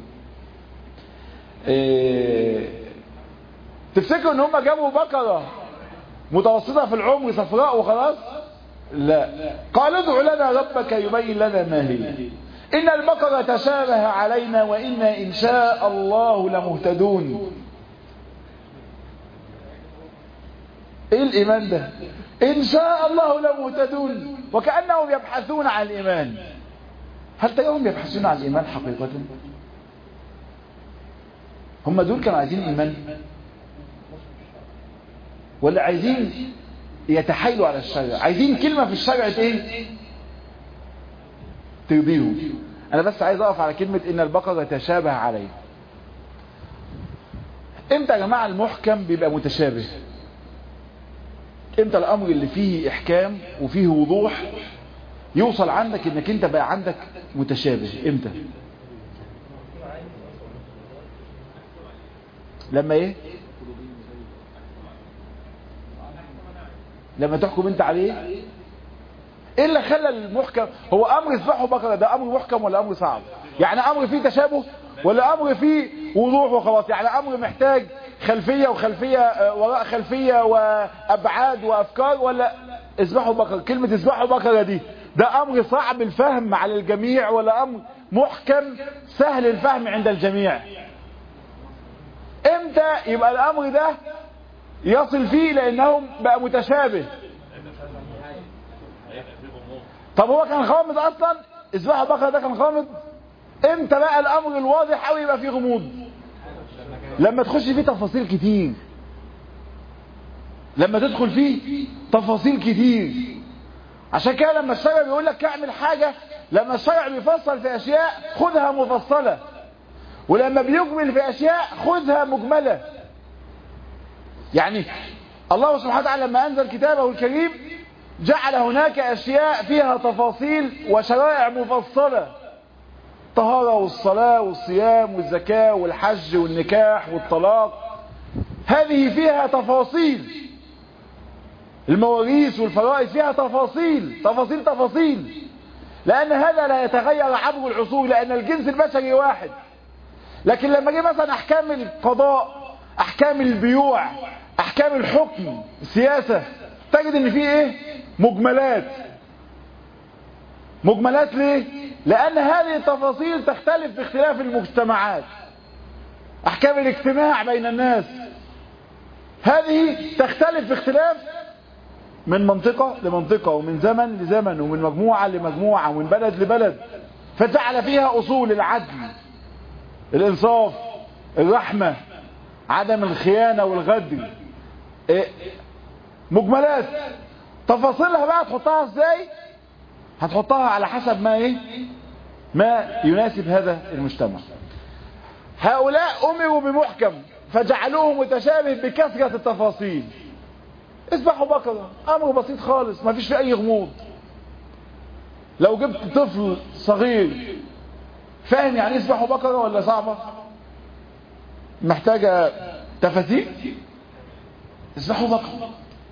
إيه تفتكروا ان هم جابوا بقرة متوسطة في العمر صفراء وخلاص لا قال ادع لنا ربك يبين لنا ما هي إن البقرة تشابه علينا وإنا إن شاء الله لمهتدون إيه الإيمان ده إن شاء الله لمهتدون وكأنهم يبحثون عن الإيمان هل تراهم يبحثون عن الإيمان حقيقة هم دول كانوا عايزين إيمان ولا عايزين يتحايلوا على الشرع عايزين كلمة في الشرع ايه ترضيهم انا بس عايز اقف على كلمة ان البقرة تشابه عليه امتى يا جماعة المحكم بيبقى متشابه امتى الامر اللي فيه احكام وفيه وضوح يوصل عندك انك انت بقى عندك متشابه امتى لما ايه لما تحكم انت عليه ايه اللي خلى المحكم هو امر اذبحوا بقره ده امر محكم ولا امر صعب يعني امر فيه تشابه ولا امر فيه وضوح وخلاص يعني امر محتاج خلفية وخلفية وراء خلفية وابعاد وافكار ولا اذبحوا بقره كلمة اذبحوا بقره دي ده امر صعب الفهم على الجميع ولا امر محكم سهل الفهم عند الجميع امتى يبقى الامر ده يصل فيه لانه بقى متشابه طب هو كان غامض اصلا اذبح البقره ده كان غامض امتى بقى الامر الواضح قوي يبقى فيه غموض لما تخش فيه تفاصيل كتير لما تدخل فيه تفاصيل كتير عشان كده لما الشرع بيقول لك اعمل حاجة لما الشرع بيفصل في اشياء خذها مفصلة ولما بيجمل في اشياء خذها مجملة يعني الله سبحانه وتعالى لما انزل كتابه الكريم جعل هناك اشياء فيها تفاصيل وشرائع مفصلة الطهارة والصلاة والصيام والزكاة والحج والنكاح والطلاق هذه فيها تفاصيل المواريث والفرائض فيها تفاصيل تفاصيل تفاصيل لأن هذا لا يتغير عبر العصور لأن الجنس البشري واحد لكن لما جه مثلا أحكام القضاء أحكام البيوع أحكام الحكم السياسة تجد إن فيه إيه مجملات مجملات ليه لأن هذه التفاصيل تختلف باختلاف المجتمعات أحكام الاجتماع بين الناس هذه تختلف باختلاف من منطقة لمنطقة ومن زمن لزمن ومن مجموعة لمجموعة ومن بلد لبلد فجعل فيها أصول العدل الإنصاف الرحمة عدم الخيانة والغدر مجملات تفاصيلها بقى تحطها ازاي هتحطها على حسب ما ايه ما يناسب هذا المجتمع هؤلاء امروا بمحكم فجعلوه متشابه بكثرة التفاصيل اذبحوا بقرة امر بسيط خالص ما فيش فيه اي غموض لو جبت طفل صغير فاهم يعني يذبحوا بقرة ولا صعبة محتاجة تفاصيل اذبحوا بقرة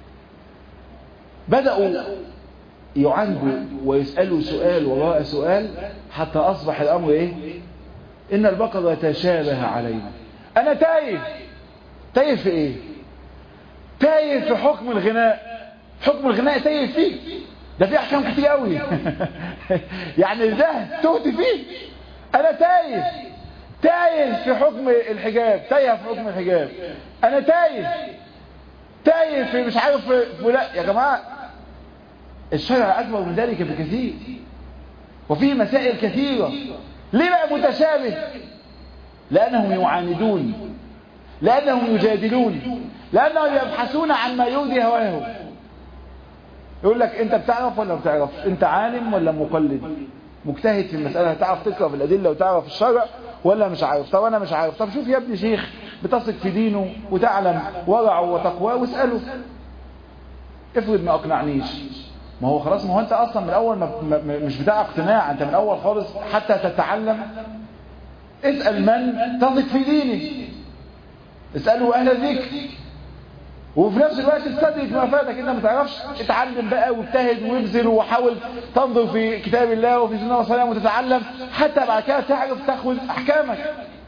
بدأوا يعاندوا ويسألوا سؤال وراء سؤال حتى أصبح الأمر إيه إن البقرة تشابه علينا أنا تايه تايه في إيه تايه في حكم الغناء حكم الغناء تايه فيه ده في أحكام كتير قوي يعني ده تهت فيه أنا تايه تايه في حكم الحجاب تايه في حكم الحجاب أنا تايه تايه في مش عارف فلان يا جماعة الشرع أكبر من ذلك بكثير وفيه مسائل كثيرة ليه بقى متشابه لأنهم يعاندون لأنهم يجادلون لأنهم يبحثون عن ما يرضي هواهم يقول لك أنت بتعرف ولا بتعرف أنت عالم ولا مقلد مجتهد في المسألة تعرف تقرأ في الأدلة وتعرف الشرع ولا مش عارف طب أنا مش عارف طب شوف يا ابني شيخ بتثق في دينه وتعلم ورعه وتقواه واسأله افرض ما أقنعنيش ما هو خلاص ما هو انت اصلا من الاول ما ما مش بتاع اقتناع انت من الاول خالص حتى تتعلم اسأل من تثق في دينه اسأله اهل الذكر وفي نفس الوقت استدرك ما فاتك انت ما تعرفش اتعلم بقى واجتهد وابذل وحاول تنظر في كتاب الله وفي سنة وسلام وتتعلم حتى بعد كده تعرف تاخذ احكامك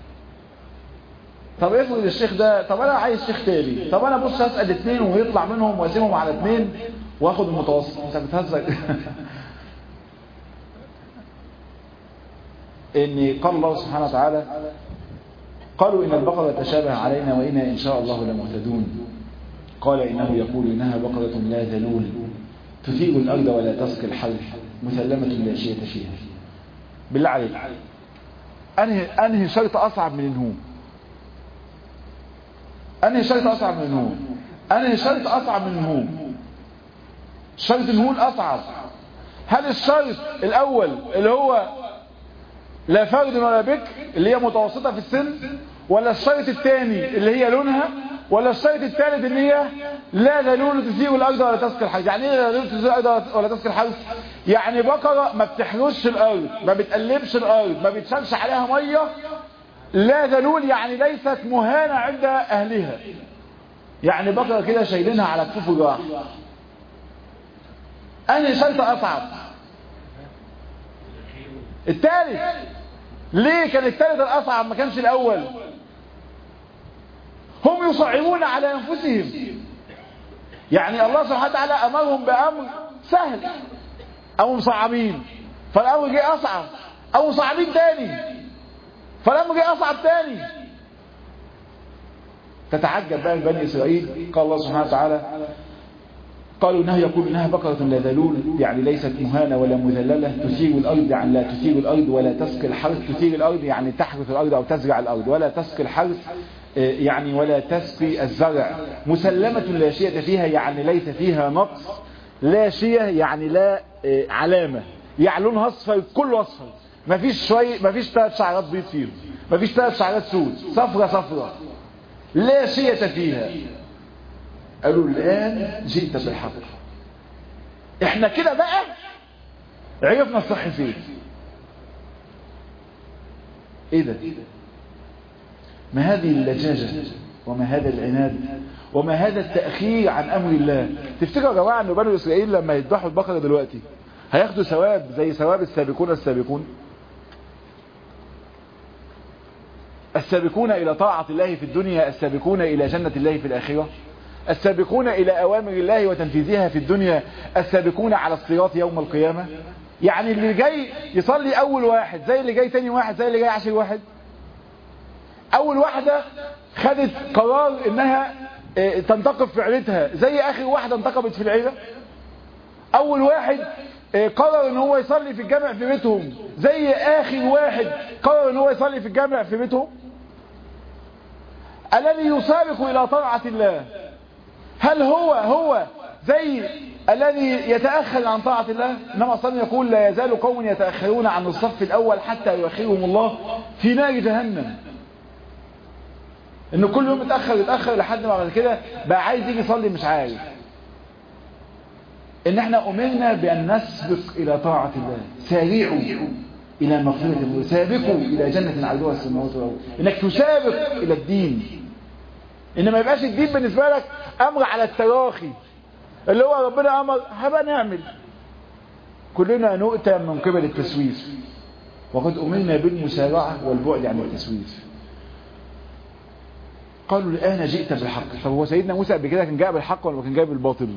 طب افرض الشيخ ده طب انا عايز شيخ تاني طب انا بص اسال اثنين ويطلع منهم واقسمهم على اثنين واخد المتوسط انت بتهزر ان قال الله سبحانه وتعالى قالوا ان البقرة تشابه علينا وانا ان شاء الله لمهتدون قال انه يقول انها بقرة لا ذلول تثير الارض ولا تسقي الحرث مسلمة لا شيء فيها بالله عليك انهي انهي شرط اصعب من النوم انهي شرط اصعب من النوم انهي شرط اصعب من النوم شرط النون أصعب هل الشرط الأول اللي هو لا فرد ولا بكر اللي هي متوسطة في السن ولا الشرط الثاني اللي هي لونها ولا الشرط الثالث اللي هي لا ذلول تثير الأرض ولا تسقي الحرث يعني ايه لا ذلول تثير الأرض ولا تسقي الحرث يعني بقرة ما بتحرسش الأرض ما بتقلبش الأرض ما بتشالش عليها مية لا ذلول يعني ليست مهانة عند أهلها يعني بقرة كده شايلينها على كفوف الراحة أنهي شرط أصعب الثالث ليه كان الثالث الأصعب ما كانش الأول هم يصعبون على أنفسهم يعني الله سبحانه وتعالى أمرهم بأمر سهل أو مصعبين فالأمر جه أصعب أو مصعبين تاني فالأمر جه أصعب تاني تتعجب بقى بني إسرائيل قال الله سبحانه وتعالى قالوا انه يقول انها بقرة لا ذلول يعني ليست مهانة ولا مذللة تثير الارض يعني لا تثير الارض ولا تسقي الحرث تثير الارض يعني تحرث الارض او تزرع الارض ولا تسقي الحرث يعني ولا تسقي الزرع مسلمة لا شيء فيها يعني ليس فيها نقص لا شيء يعني لا علامة يعني لونها اصفر كله اصفر مفيش شوية مفيش ثلاث شعرات بيض فيهم مفيش ثلاث شعرات سود صفرة صفرة لا شيء فيها قالوا الآن جئت بالحق احنا كده بقى عرفنا الصح فين ايه ده ما هذه اللجاجة وما هذا العناد وما هذا التأخير عن أمر الله تفتكروا يا جماعة أن بنو إسرائيل لما يذبحوا البقرة دلوقتي هياخدوا ثواب زي ثواب السابقون السابقون السابقون إلى طاعة الله في الدنيا السابقون إلى جنة الله في الآخرة السابقون إلى أوامر الله وتنفيذها في الدنيا السابقون على الصراط يوم القيامة يعني اللي جاي يصلي أول واحد زي اللي جاي تاني واحد زي اللي جاي عشر واحد أول واحدة خدت قرار إنها تنتقب في عيلتها زي آخر واحدة انتقبت في العيلة أول واحد قرر ان هو يصلي في الجامع في بيتهم زي اخر واحد قرر ان هو يصلي في الجامع في بيتهم الذي يسابق الى طاعة الله هل هو هو زي الذي يتأخر عن طاعة الله انما صلى يقول لا يزال قوم يتأخرون عن الصف الاول حتى يؤخرهم الله في نار جهنم ان كل يوم يتأخر يتأخر لحد ما بعد كده بقى عايز يجي يصلي مش عارف ان احنا امرنا بان نسبق الى طاعة الله سارعوا الى مغفرة الله سابقوا الى جنة عرضها السماوات والارض انك تسابق الى الدين ان ما يبقاش الدين بالنسبة لك امر على التراخي اللي هو ربنا امر هبقى نعمل كلنا نؤتى من قبل التسويف وقد امرنا بالمسارعة والبعد عن التسويف قالوا الان جئت بالحق طب هو سيدنا موسى قبل كده كان جاء بالحق ولا كان جاي بالباطل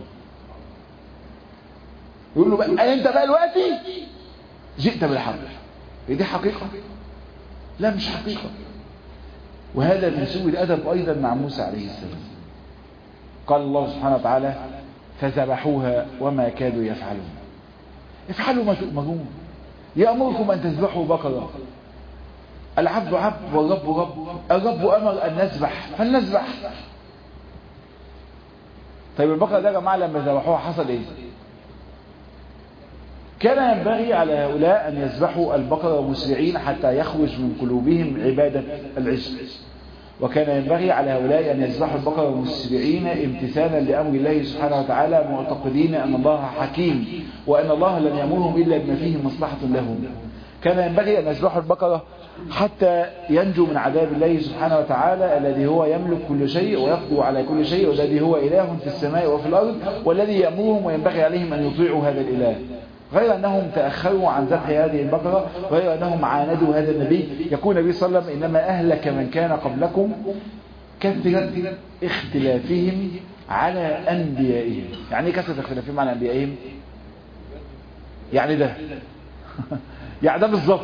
يقول له بقى انت بقى دلوقتي جئت بالحق هي دي حقيقة لا مش حقيقة وهذا من سوء الأدب أيضا مع موسى عليه السلام قال الله سبحانه وتعالى فذبحوها وما كادوا يفعلون افعلوا ما تؤمرون يأمركم أن تذبحوا بقرة العبد عبد والرب رب الرب أمر أن نذبح فلنذبح طيب البقرة ده يا جماعة لما ذبحوها حصل ايه كان ينبغي على هؤلاء أن يذبحوا البقرة مسرعين حتى يخرج من قلوبهم عبادة العشق وكان ينبغي على هؤلاء أن يذبحوا البقرة مسرعين امتثالا لأمر الله سبحانه وتعالى معتقدين أن الله حكيم وأن الله لن يأمرهم إلا بما فيه مصلحة لهم كان ينبغي أن يذبحوا البقرة حتى ينجو من عذاب الله سبحانه وتعالى الذي هو يملك كل شيء ويقضي على كل شيء والذي هو إله في السماء وفي الأرض والذي يأمرهم وينبغي عليهم أن يطيعوا هذا الإله غير أنهم تأخروا عن ذبح هذه البقرة غير أنهم عاندوا هذا النبي يقول النبي صلى الله عليه وسلم إنما أهلك من كان قبلكم كثرة اختلافهم على أنبيائهم يعني ايه كثرة اختلافهم على أنبيائهم يعني ده يعني ده بالظبط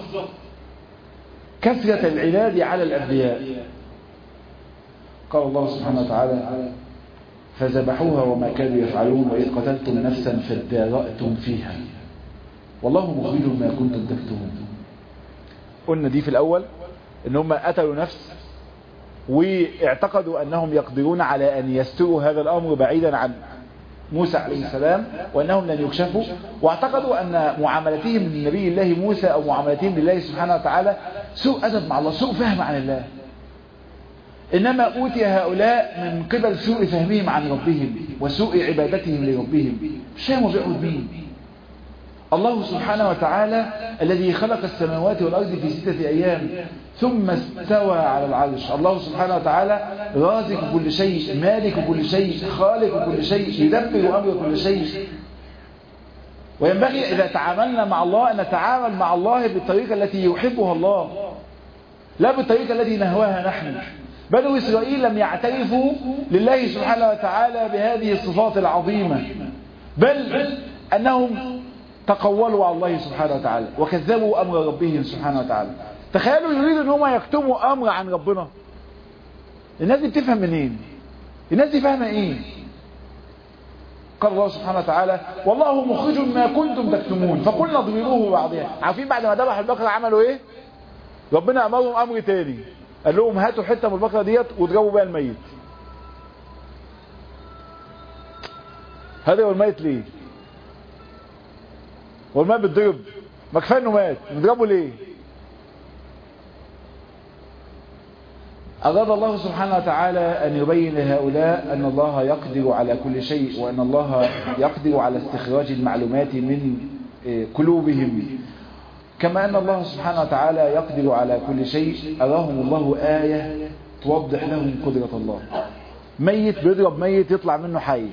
كثرة العناد على الأنبياء قال الله سبحانه وتعالى فذبحوها وما كانوا يفعلون وإذ قتلتم نفسا فادارأتم فيها والله مخرج ما كنتم تكتمون قلنا دي في الأول ان هم قتلوا نفس واعتقدوا أنهم يقدرون على أن يستروا هذا الأمر بعيدا عن موسى عليه السلام وأنهم لن يكشفوا واعتقدوا أن معاملتهم لنبي الله موسى أو معاملتهم لله سبحانه وتعالى سوء أدب مع الله سوء فهم عن الله إنما أوتي هؤلاء من قبل سوء فهمهم عن ربهم وسوء عبادتهم لربهم مش فاهموا بيعبد مين الله سبحانه وتعالى الذي خلق السماوات والأرض في ستة أيام ثم استوى على العرش الله سبحانه وتعالى رازق كل شيء مالك كل شيء خالق كل شيء يدبر أمر كل شيء وينبغي إذا تعاملنا مع الله أن نتعامل مع الله بالطريقة التي يحبها الله لا بالطريقة التي نهواها نحن بنو إسرائيل لم يعترفوا لله سبحانه وتعالى بهذه الصفات العظيمة بل أنهم تقولوا على الله سبحانه وتعالى وكذبوا أمر ربهم سبحانه وتعالى تخيلوا يريدوا ان هم يكتموا أمر عن ربنا الناس دي بتفهم منين الناس دي فاهمه ايه قال الله سبحانه وتعالى والله مخرج ما كنتم تكتمون فقلنا اضربوه ببعضها عارفين بعد ما ذبحوا البقره عملوا ايه ربنا امرهم امر تاني قال لهم هاتوا حته من البقره ديت واضربوا بيها الميت هذا هو الميت ليه هو الميت بيتضرب ما كفايه انه مات نضربه ليه أراد الله سبحانه وتعالى أن يبين لهؤلاء أن الله يقدر على كل شيء وأن الله يقدر على استخراج المعلومات من قلوبهم كما أن الله سبحانه وتعالى يقدر على كل شيء أراهم الله آية توضح لهم قدرة الله ميت بيضرب ميت يطلع منه حي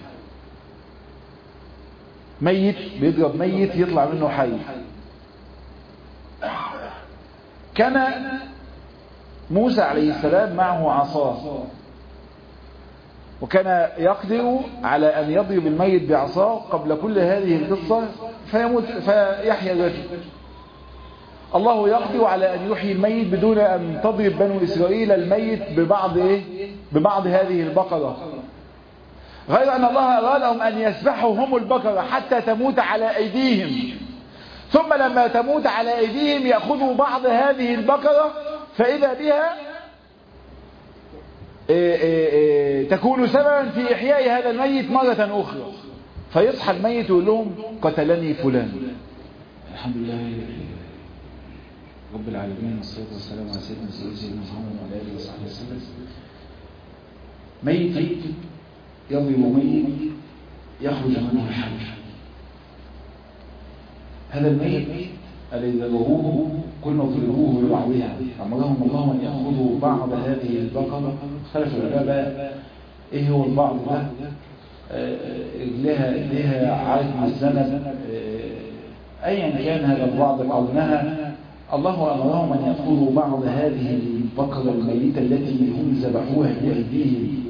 ميت بيضرب ميت يطلع منه حي كان موسى عليه السلام معه عصاه وكان يقدر على أن يضرب الميت بعصاه قبل كل هذه القصة فيموت فيحيى الرجل الله يقدر على أن يحيي الميت بدون أن تضرب بنو إسرائيل الميت ببعض إيه؟ ببعض هذه البقرة غير أن الله أرادهم أن يسبحوا هم البقرة حتى تموت على أيديهم ثم لما تموت على أيديهم يأخذوا بعض هذه البقرة فإذا بها إيه إيه إيه تكون سببا في إحياء هذا الميت مرة أخرى فيصحى الميت ويقول لهم قتلني فلان الحمد لله رب العالمين والصلاة والسلام على سيدنا سيدنا محمد وعلى آله وصحبه وسلم ميت يضرب ميت يخرج منه الحي هذا الميت الذي ضربوه كنا ضربوه ببعضها أمرهم الله أن يأخذوا بعض هذه البقرة اختلف العلماء إيه هو البعض ده رجلها رجلها عزم الزنب أيا كان هذا البعض قولنها الله أمرهم أن يأخذوا بعض هذه البقرة الميتة التي هم ذبحوها بأيديهم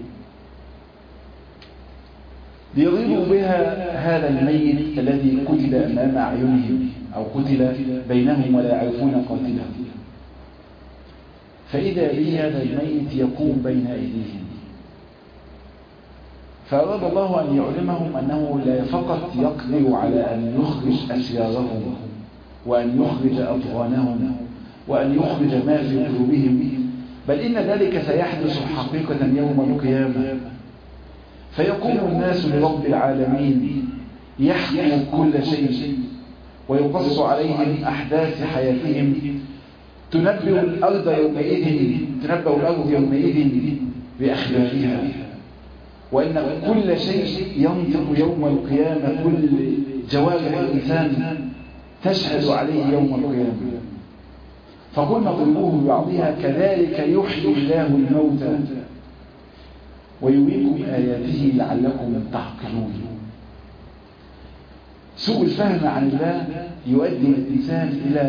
ليضربوا بها هذا الميت الذي قتل أمام أعينهم أو قتل بينهم ولا يعرفون قاتله فإذا به هذا الميت يقوم بين أيديهم فأراد الله أن يعلمهم أنه لا فقط يقدر على أن يخرج أسيارهم وأن يخرج أضغانهم وأن يخرج ما في قلوبهم بل إن ذلك سيحدث حقيقة يوم القيامة فيقوم الناس لرب العالمين يحكم كل شيء ويقص عليهم أحداث حياتهم تنبئ الأرض يومئذ تنبأ الأرض يومئذ بأخبارها وإن كل شيء ينطق يوم القيامة كل جوارح الإنسان تشهد عليه يوم القيامة فقلنا ضربوه ببعضها كذلك يحيي الله الموتى ويريكم آياته لعلكم تعقلون سوء الفهم عن الله يؤدي الإنسان إلى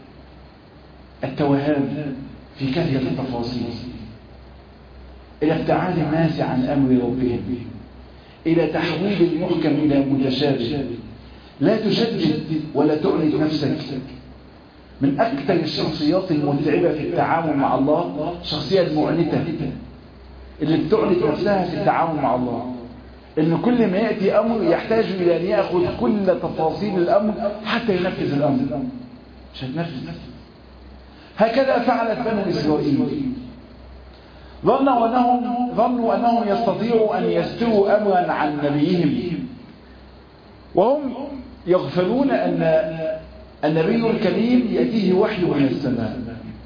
التوهان في كثرة التفاصيل إلى ابتعاد الناس عن أمر ربهم إلى تحويل المحكم إلى متشابه لا تشدد ولا تعند نفسك من أكثر الشخصيات المتعبة في التعامل مع الله شخصية المعنتة اللي بتعند نفسها في التعامل مع الله ان كل ما يأتي أمر يحتاج إلى أن يأخذ كل تفاصيل الأمر حتى ينفذ الأمر مش هتنفذ هكذا فعلت بنو إسرائيل ظنوا أنهم, ظنوا أنهم يستطيعوا أن يستروا أمرا عن نبيهم وهم يغفلون أن النبي الكريم يأتيه وحي من السماء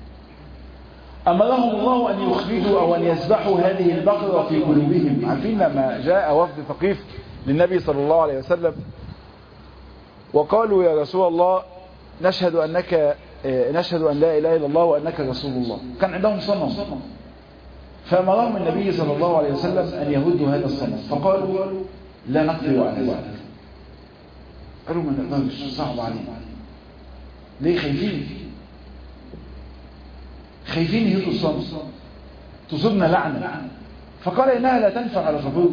أمرهم الله أن يخرجوا أو أن يسبحوا هذه البقرة في قلوبهم عارفين لما جاء وفد ثقيف للنبي صلى الله عليه وسلم وقالوا يا رسول الله نشهد أنك نشهد أن لا إله إلا الله وأنك رسول الله كان عندهم صنم فأمرهم النبي صلى الله عليه وسلم أن يهدوا هذا الصنم فقالوا لا نقدر على ذلك قالوا ما نقدرش صعب علينا ليه خايفين خايفين يهدوا الصنم تصيبنا لعنة فقال إنها لا تنفع على فضول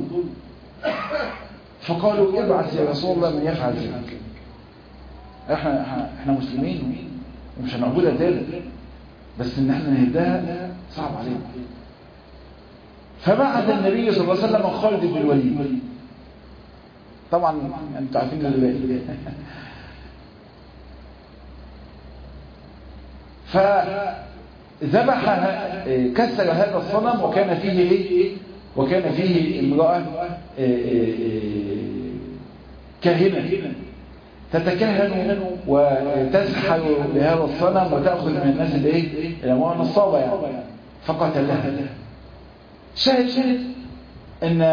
فقالوا ابعث يا رسول الله من يفعل ذلك احنا احنا مسلمين ومش هنعبدها تاني بس ان احنا نهدها صعب علينا فبعث النبي صلى الله عليه وسلم خالد بن الوليد طبعا انتوا عارفين الروايه فذبح كسر هذا الصنم وكان فيه ايه وكان فيه امرأة كاهنة تتكهن وتسحر لهذا الصنم وتأخذ من الناس الايه الاموال النصابة يعني فقتلها شاهد شاهد ان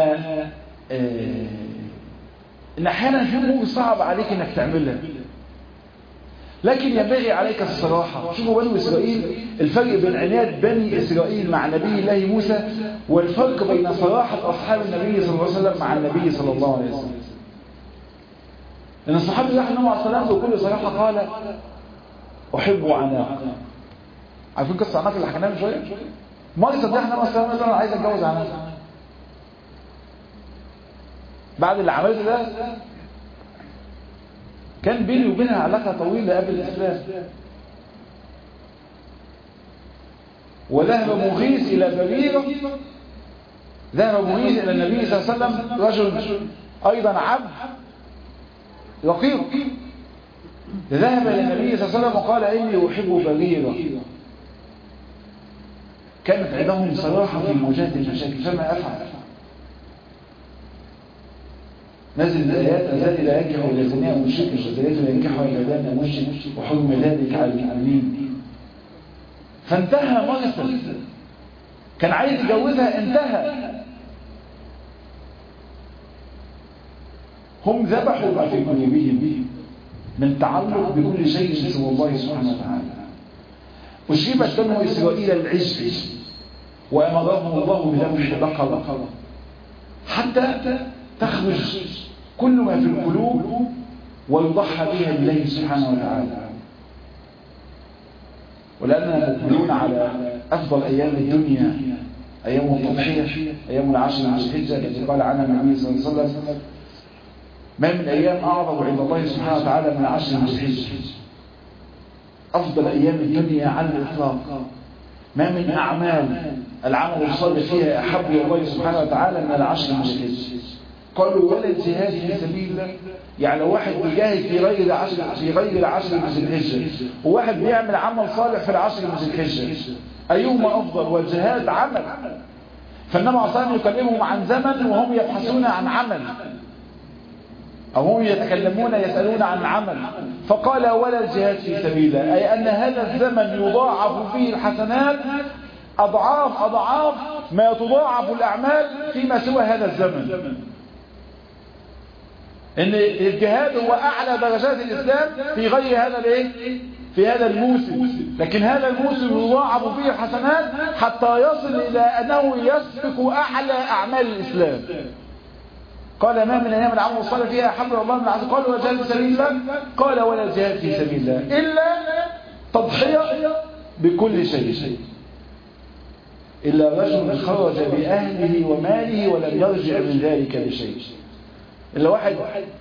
ان احيانا في امور صعب عليك انك تعملها لكن ينبغي عليك الصراحة شوفوا بنو إسرائيل الفرق بين عناد بني إسرائيل مع نبي الله موسى والفرق بين صراحة أصحاب النبي صلى الله عليه وسلم مع النبي صلى الله عليه وسلم لأن الصحابي راح النبي عليه الصلاة بكل صراحة قال أحب عناق عارفين قصة عناق اللي حكيناها من شوية؟ ما يصدق احنا مثلا مثلا عايز اتجوز عناق بعد اللي عملته ده كان بيني وبينها علاقة طويلة قبل الإسلام وذهب مغيث إلى بريرة ذهب مغيث إلى النبي صلى الله عليه وسلم رجل أيضا عبد رقيق ذهب إلى النبي صلى الله عليه وسلم وقال إني أحب بريرة كانت عندهم صراحة في مواجهة المشاكل فما أفعل نزل الآيات الذي لا ينكح إلا زنيا مشرك والذي لا ينكح إلا دان مشرك وحرم ذلك على المؤمنين فانتهى مرسل كان عايز يجوزها انتهى هم ذبحوا ما في قلوبهم من تعلق بكل شيء سوى الله سبحانه وتعالى أشربت بنو إسرائيل العجل وأمرهم الله بذبح بقرة حتى تخرج كل ما في القلوب ويضحى بها لله سبحانه وتعالى ولأننا مقبلون على أفضل أيام الدنيا أيام التضحية أيام العشر من الحجة التي قال عنها النبي صلى الله عليه وسلم ما من أيام أعظم عند الله سبحانه وتعالى من عشر من الحجة أفضل أيام الدنيا على الإطلاق ما من أعمال العمل الصالح فيها أحب إلى الله سبحانه وتعالى من العشر من الحجة قالوا ولا الجهاد في سبيل الله يعني لو واحد بيجاهد في غير العشر في غير العشر من ذي الحجه وواحد بيعمل عمل صالح في العشر من ذي الحجه ايهما افضل والجهاد عمل فالنبي عليه الصلاه يكلمهم عن زمن وهم يبحثون عن عمل أو هم يتكلمون يسألون عن عمل فقال ولا الجهاد في سبيل الله أي أن هذا الزمن يضاعف فيه الحسنات أضعاف أضعاف ما تضاعف الأعمال فيما سوى هذا الزمن ان الجهاد هو اعلى درجات الاسلام في غير هذا الايه في هذا الموسم لكن هذا الموسم يضاعف فيه الحسنات حتى يصل الى انه يسبق اعلى اعمال الاسلام قال ما من ايام العمل الصالح فيها احب الله من العزيز قال ولا جهاد في سبيل الله قال ولا الجهاد في سبيل الله الا تضحيه بكل شيء الا رجل خرج باهله وماله ولم يرجع من ذلك بشيء إلا واحد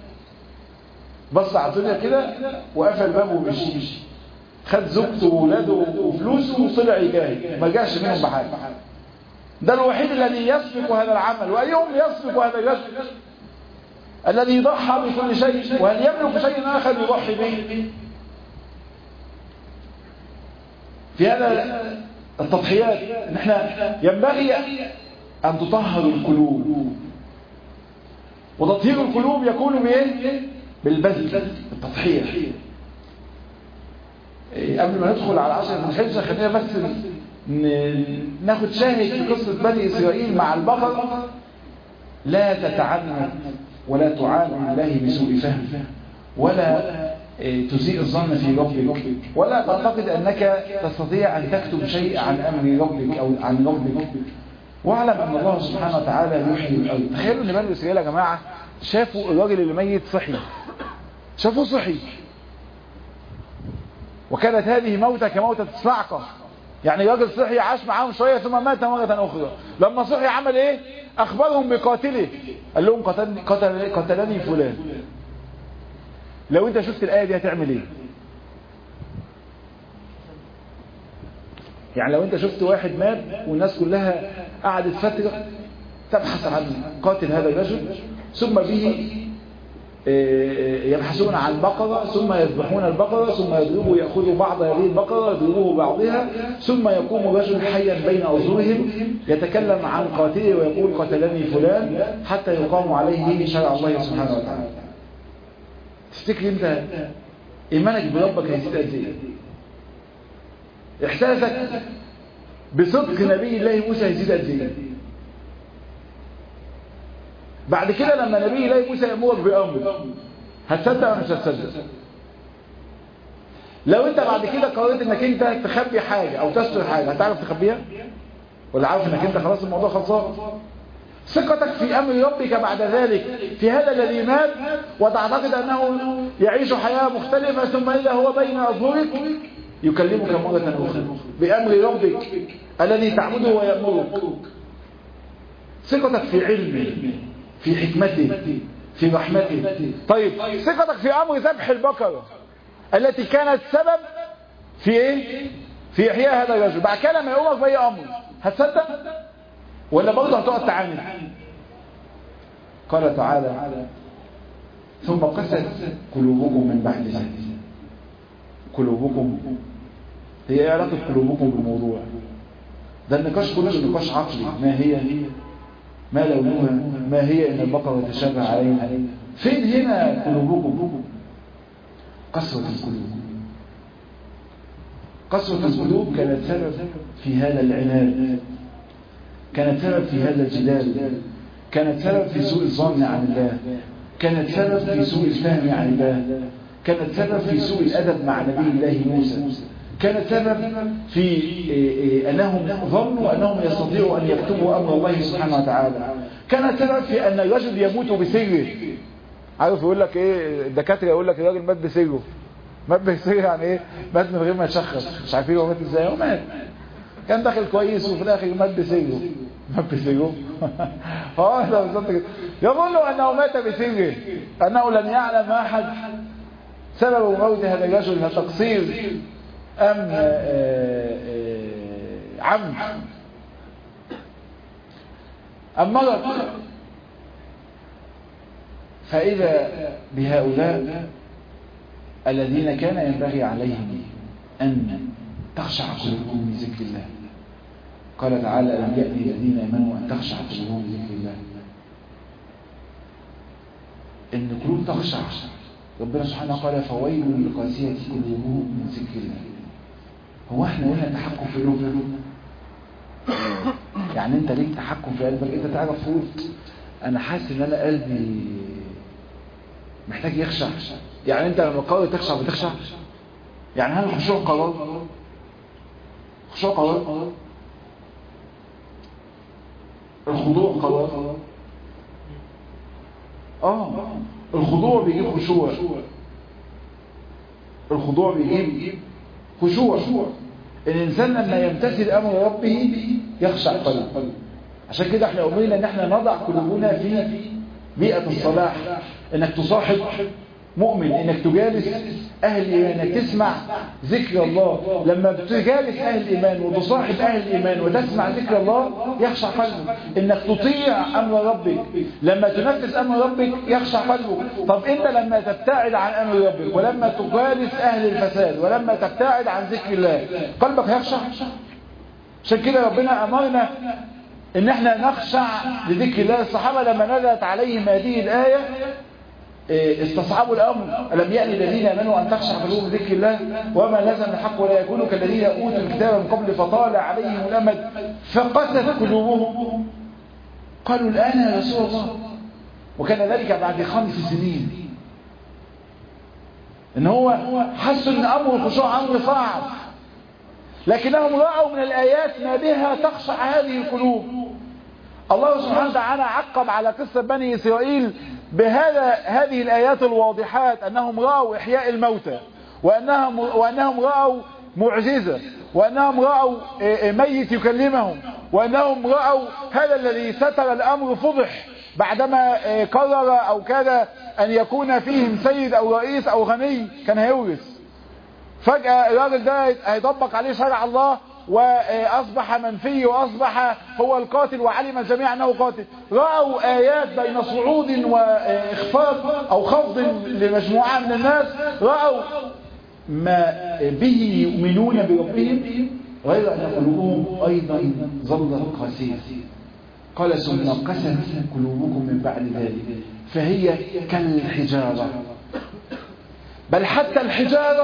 بص على الدنيا كده وقفل بابه ومشي خد زوجته وولاده وفلوسه وطلع يجاهد ما جاش منهم بحاجه ده الوحيد الذي يسبق هذا العمل وايهم يسبق هذا الرجل الذي يضحى بكل شيء وهل يملك شيء اخر يضحي به في هذا التضحيات نحن ينبغي ان تطهر القلوب وتطهير القلوب يكون بايه بالبذل بالتضحيه قبل ما ندخل على عشر من الحجه خلينا بس ناخد شاهد في قصه بني اسرائيل مع البقر لا تتعنت ولا تعامل الله بسوء فهم ولا تسيء الظن في ربك ولا تعتقد انك تستطيع ان تكتب شيء عن امر ربك او عن ربك واعلم ان الله سبحانه وتعالى يحيي الارض تخيلوا ان بني اسرائيل يا جماعه شافوا الراجل اللي ميت صحي شافوه صحي وكانت هذه موتة كموتة الصعقة يعني راجل صحي عاش معاهم شوية ثم مات مرة أخرى لما صحي عمل إيه أخبرهم بقاتله قال لهم قتلني, قتل قتلني فلان لو أنت شفت الآية دي هتعمل إيه يعني لو انت شفت واحد مات والناس كلها قعدت فترة تبحث عن قاتل هذا الرجل ثم به يبحثون عن بقرة ثم يذبحون البقرة ثم يضربوا يأخذوا بعض هذه البقرة يضربوه بعضها ثم يقوم رجل حيا بين أظهرهم يتكلم عن قاتله ويقول قتلني فلان حتى يقام عليه شرع الله سبحانه وتعالى تفتكر انت ايمانك بربك هيزيد قد ايه احساسك بصدق نبي الله موسى هيزيد قد ايه بعد كده لما نبي الله موسى يأمرك بأمر هتصدق ولا مش هتصدق لو انت بعد كده قررت انك انت تخبي حاجة او تستر حاجة هتعرف تخبيها ولا عارف انك انت خلاص الموضوع خلصان ثقتك في امر ربك بعد ذلك في هذا الذي مات وتعتقد انه يعيش حياة مختلفة ثم اذا هو بين اظهرك يكلمك مرة اخرى بامر ربك الذي تعبده ويأمرك ثقتك في علمه في حكمته في رحمته طيب ثقتك في امر ذبح البقرة التي كانت سبب في ايه في احياء هذا الرجل بعد كده لما يقومك باي امر هتصدق ولا برضه هتقعد تعاند قال تعالى ثم قست قلوبكم من بعد ذلك قلوبكم هي ايه علاقه قلوبكم بالموضوع ده النقاش كله نقاش عقلي ما هي ما لونها ما هي ان البقره تشابه علينا فين هنا قلوبكم قسوه القلوب قسوه القلوب كانت سبب في هذا العناد كانت سبب في هذا الجدال كانت سبب في سوء الظن عن الله كانت سبب في سوء الفهم عن الله كانت سبب في سوء الأدب مع نبي الله موسى كانت سبب في أنهم ظنوا أنهم يستطيعوا أن يكتبوا أمر الله سبحانه وتعالى كانت سبب في أن الرجل يموت بسره عارف يقول لك ايه الدكاتره يقول لك الراجل مات بسره مات بسره يعني ايه مات من غير ما يشخص مش عارفين هو مات ازاي هو مات كان داخل كويس وفي الاخر مات بسره مات بسره هو ده بالظبط كده يظن انه مات بسره انه لم يعلم احد سبب موت هذا الرجل هل تقصير ام عمد ام مرض فاذا بهؤلاء الذين كان ينبغي عليهم ان تخشع قلوبهم من ذكر الله قال تعالى ألم يأتي الذين آمنوا أن تخشع قلوبهم من ذكر الله إن القلوب تخشع ربنا سبحانه قال فويل للقاسية قلوبهم من ذكر الله هو احنا لنا تحكم في قلوبنا يعني انت ليك تحكم في قلبك انت تعرف تقول انا حاسس ان انا قلبي محتاج يخشع يعني انت لما قرر تخشع بتخشع يعني هل الخشوع قرار خشوع قرار الخضوع قرار اه الخضوع بيجيب خشوع الخضوع بيجيب خشوع الانسان لما يمتثل امر ربه يخشع قلبه عشان كده احنا امرنا ان احنا نضع قلوبنا في بيئة الصلاح انك تصاحب مؤمن انك تجالس اهل الايمان انك تسمع ذكر الله لما تجالس اهل الايمان وتصاحب اهل الايمان وتسمع ذكر الله يخشع قلبك انك تطيع امر ربك لما تنفذ امر ربك يخشع قلبك طب انت لما تبتعد عن امر ربك ولما تجالس اهل الفساد ولما تبتعد عن ذكر الله قلبك هيخشع عشان كده ربنا امرنا ان احنا نخشع لذكر الله الصحابه لما نزلت عليهم هذه الايه استصعبوا الأمر ألم يأني الذين أمنوا أن تخشع قلوبهم ذكر الله وما لزم الحق ولا يكونوا كالذين أوتوا الكتاب من قبل فطال عليهم الأمد فقست قلوبهم قالوا الآن يا رسول الله وكان ذلك بعد خمس سنين إن هو حسوا أن أمر الخشوع أمر صعب لكنهم رأوا من الآيات ما بها تخشع هذه القلوب الله سبحانه وتعالى عقب على قصة بني إسرائيل بهذا هذه الآيات الواضحات أنهم رأوا إحياء الموتى وأنهم, وأنهم رأوا معجزة وأنهم رأوا ميت يكلمهم وأنهم رأوا هذا الذي ستر الأمر فضح بعدما قرر أو كاد أن يكون فيهم سيد أو رئيس أو غني كان هيورث فجأة الراجل ده هيطبق عليه شرع الله وأصبح منفي وأصبح هو القاتل وعلم الجميع أنه قاتل رأوا آيات بين صعود وإخفاض أو خفض لمجموعة من الناس رأوا ما به يؤمنون بربهم غير أن قلوبهم أيضا ظلت قاسية قال ثم قست قلوبكم من بعد ذلك فهي كالحجارة بل حتى الحجارة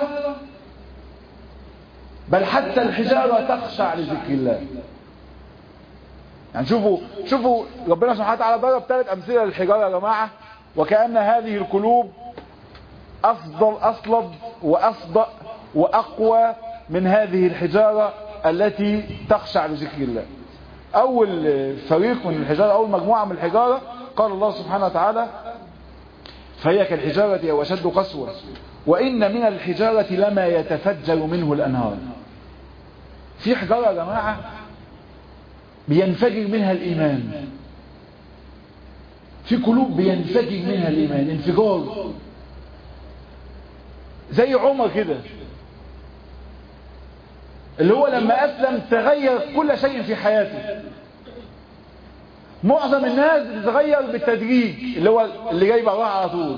بل حتى الحجارة تخشع لذكر الله يعني شوفوا شوفوا ربنا سبحانه وتعالى ضرب ثلاث أمثلة للحجارة يا جماعة وكأن هذه القلوب أفضل أصلب وأصدأ وأقوى من هذه الحجارة التي تخشع لذكر الله أول فريق من الحجارة أول مجموعة من الحجارة قال الله سبحانه وتعالى فهي كالحجارة أو أشد قسوة وإن من الحجارة لما يتفجر منه الأنهار في حجارة يا جماعة بينفجر منها الإيمان في قلوب بينفجر منها الإيمان انفجار زي عمر كده اللي هو لما أسلم تغير كل شيء في حياته معظم الناس بتتغير بالتدريج اللي هو اللي جاي بقى على طول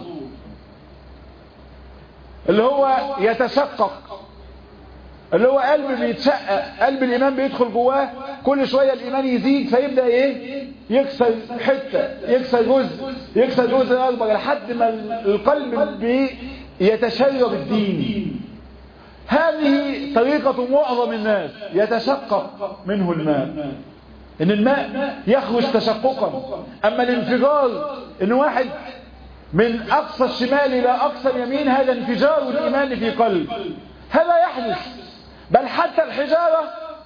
اللي هو يتشقق اللي هو قلب بيتشقق قلب الإيمان بيدخل جواه كل شوية الإيمان يزيد فيبدأ إيه يكسر حتة يكسر جزء يكسر جزء أكبر لحد ما القلب يتشرب الدين هذه طريقة معظم الناس يتشقق منه الماء ان الماء يخرج تشققا اما الانفجار ان واحد من اقصى الشمال الى اقصى اليمين هذا انفجار الايمان في قلب هذا يحدث بل حتى الحجارة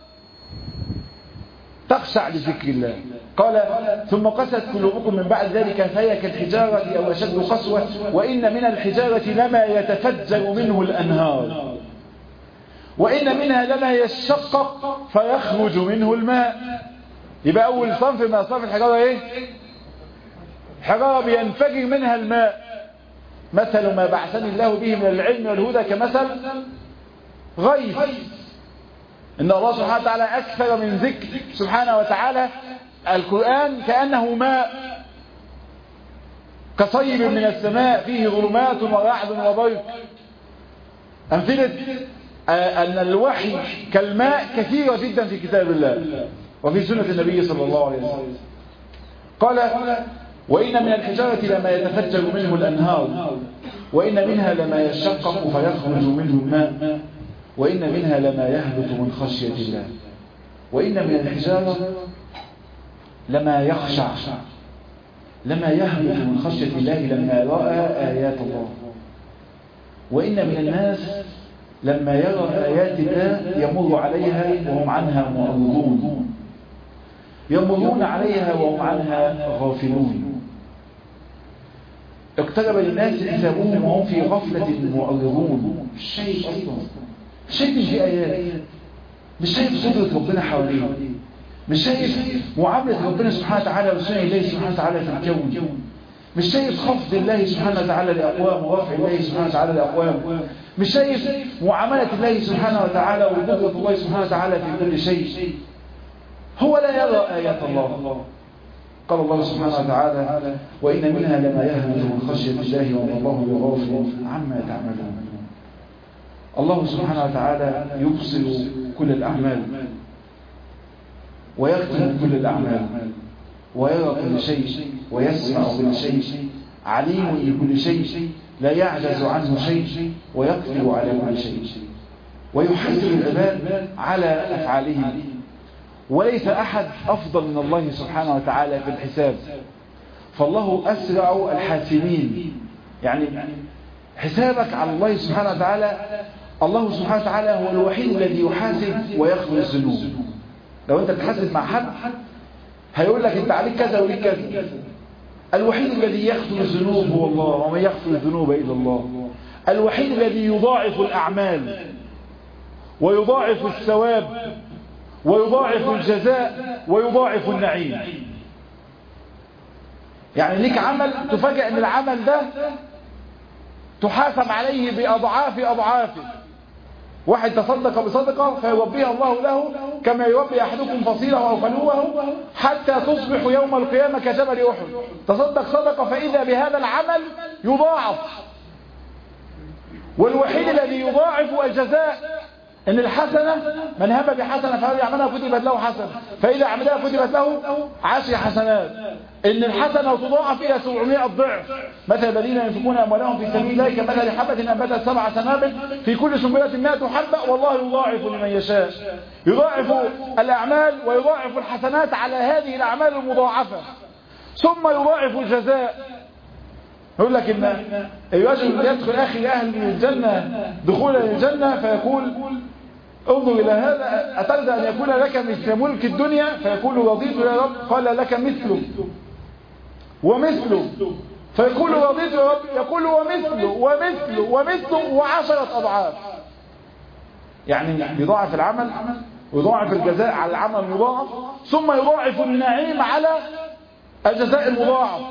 تخشع لذكر الله قال ثم قست قلوبكم من بعد ذلك فهي كالحجارة أو أشد قسوة وإن من الحجارة لما يتفجر منه الأنهار وإن منها لما يشقق فيخرج منه الماء يبقى أول صنف من أصناف الحجارة إيه حجارة بينفجر منها الماء مثل ما بعثني الله به من العلم والهدى كمثل غيث إن الله سبحانه وتعالى أكثر من ذكر سبحانه وتعالى القرآن كأنه ماء كصيب من السماء فيه ظلمات ورعد وبرق أمثلة أن الوحي كالماء كثيرة جدا في كتاب الله وفي سنة النبي صلى الله عليه وسلم قال وإن من الحجارة لما يتفجر منه الأنهار وإن منها لما يشقق فيخرج منه الماء وإن منها لما يهبط من خشية الله وإن من الحجارة لما يخشع لما يهبط من خشية الله لما رأى آيات الله وإن من الناس لما يرى آيات الله يمر عليها وهم عنها معرضون يمرون عليها وهم عنها غافلون اقترب للناس حسابهم وهم في غفلة معرضون مش شايف أصلا مش شايف في آيات مش شايف قدرة ربنا حواليه مش شايف معاملة ربنا سبحانه وتعالى وسنة الله سبحانه وتعالى في الكون مش شايف خفض الله سبحانه وتعالى لأقوام ورفع الله سبحانه وتعالى لأقوام مش شايف معاملة الله سبحانه وتعالى وقدرة الله سبحانه وتعالى في كل شيء هو لا يرى آيات الله قال الله سبحانه وتعالى وإن منها لما يهبط من خشية الله وما الله بغافل عما تعملون الله سبحانه وتعالى يبصر كل الأعمال ويكتب كل الأعمال ويرى كل شيء ويسمع كل شيء عليم بكل شيء لا يعجز عنه شيء ويقدر على كل شيء ويحاسب العباد على أفعالهم وليس أحد أفضل من الله سبحانه وتعالى في الحساب فالله أسرع الحاسبين يعني حسابك على الله سبحانه وتعالى الله سبحانه وتعالى هو الوحيد الذي يحاسب ويغفر الذنوب لو انت تحاسب مع حد هيقول لك انت عليك كذا وليك كذا الوحيد الذي يغفر الذنوب هو الله وما يغفر الذنوب إلا الله الوحيد الذي يضاعف الأعمال ويضاعف الثواب ويضاعف الجزاء ويضاعف النعيم يعني ليك عمل تفاجئ ان العمل ده تحاسب عليه بأضعاف أضعافه واحد تصدق بصدقة فيربيها الله له كما يربي أحدكم فصيله أو خلوه حتى تصبح يوم القيامة كجبل أحد تصدق صدقة فإذا بهذا العمل يضاعف والوحيد الذي يضاعف الجزاء ان الحسنة من هم بحسنة فهل يعملها كتبت له حسنة فإذا عملها كتبت له عشر حسنات ان الحسنة تضاعف إلى 700 ضعف مثل الذين ينفقون أموالهم في سبيل الله كمثل حبة أنبتت سبع سنابل في كل سنبلة 100 حبة والله يضاعف لمن يشاء يضاعف الأعمال ويضاعف الحسنات على هذه الأعمال المضاعفة ثم يضاعف الجزاء يقول لك ان الرجل يدخل اخي اهل الجنة دخولا الجنة فيقول انظر الى هذا اترضى ان يكون لك مثل ملك الدنيا فيقول رضيت يا رب قال لك مثله ومثله فيقول رضيت يا رب يقول ومثله ومثله ومثله وعشرة اضعاف يعني يضاعف العمل ويضاعف الجزاء على العمل المضاعف ثم يضاعف النعيم على الجزاء المضاعف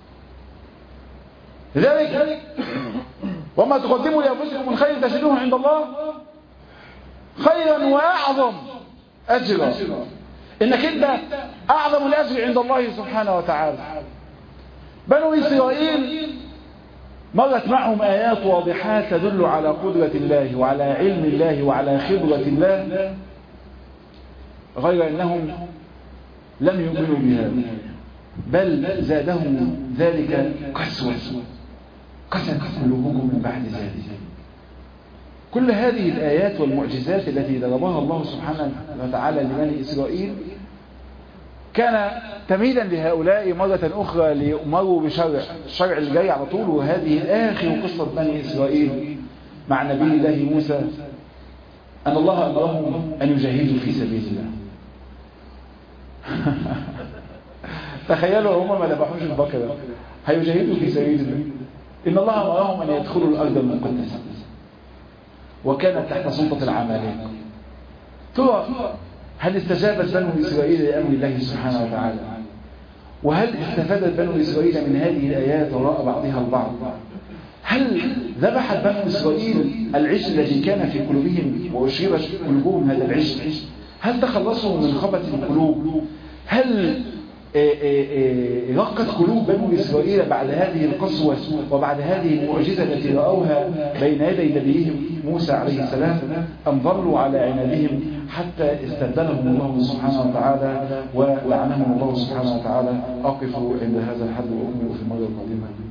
لذلك وما تقدموا لأنفسكم من خير تجدوه عند الله خيرا وأعظم أجرا إنك أنت أعظم الأجر عند الله سبحانه وتعالى بنو إسرائيل مرت معهم آيات واضحات تدل على قدرة الله وعلى علم الله وعلى خبرة الله غير أنهم لم يؤمنوا بهذا بل زادهم ذلك قسوة قست قلوبكم من بعد ذلك كل هذه الآيات والمعجزات التي ضربها الله سبحانه وتعالى لبني إسرائيل كان تمهيدا لهؤلاء مرة أخرى ليؤمروا بشرع الشرع اللي جاي على طول وهذه آخر قصة بني إسرائيل مع نبي الله موسى أن الله أمرهم أن يجاهدوا في سبيل الله تخيلوا هم ما ذبحوش البقرة هيجاهدوا في سبيل الله إن الله أمرهم أن يدخلوا الأرض المقدسة وكانت تحت سلطة العمالقة ترى هل استجابت بنو إسرائيل لأمر الله سبحانه وتعالى وهل استفادت بنو إسرائيل من هذه الآيات وراء بعضها البعض هل ذبحت بنو إسرائيل العشر الذي كان في قلوبهم وأشيرت قلوبهم هذا العشر هل تخلصوا من خبث القلوب هل رقت قلوب بنو إسرائيل بعد هذه القسوة وبعد هذه المعجزة التي رأوها بين يدي نبيهم موسى عليه السلام أم ظلوا على عنادهم حتى استبدلهم الله سبحانه وتعالى ولعنهم الله سبحانه وتعالى أقف عند هذا الحد وأكمل في المرة القادمة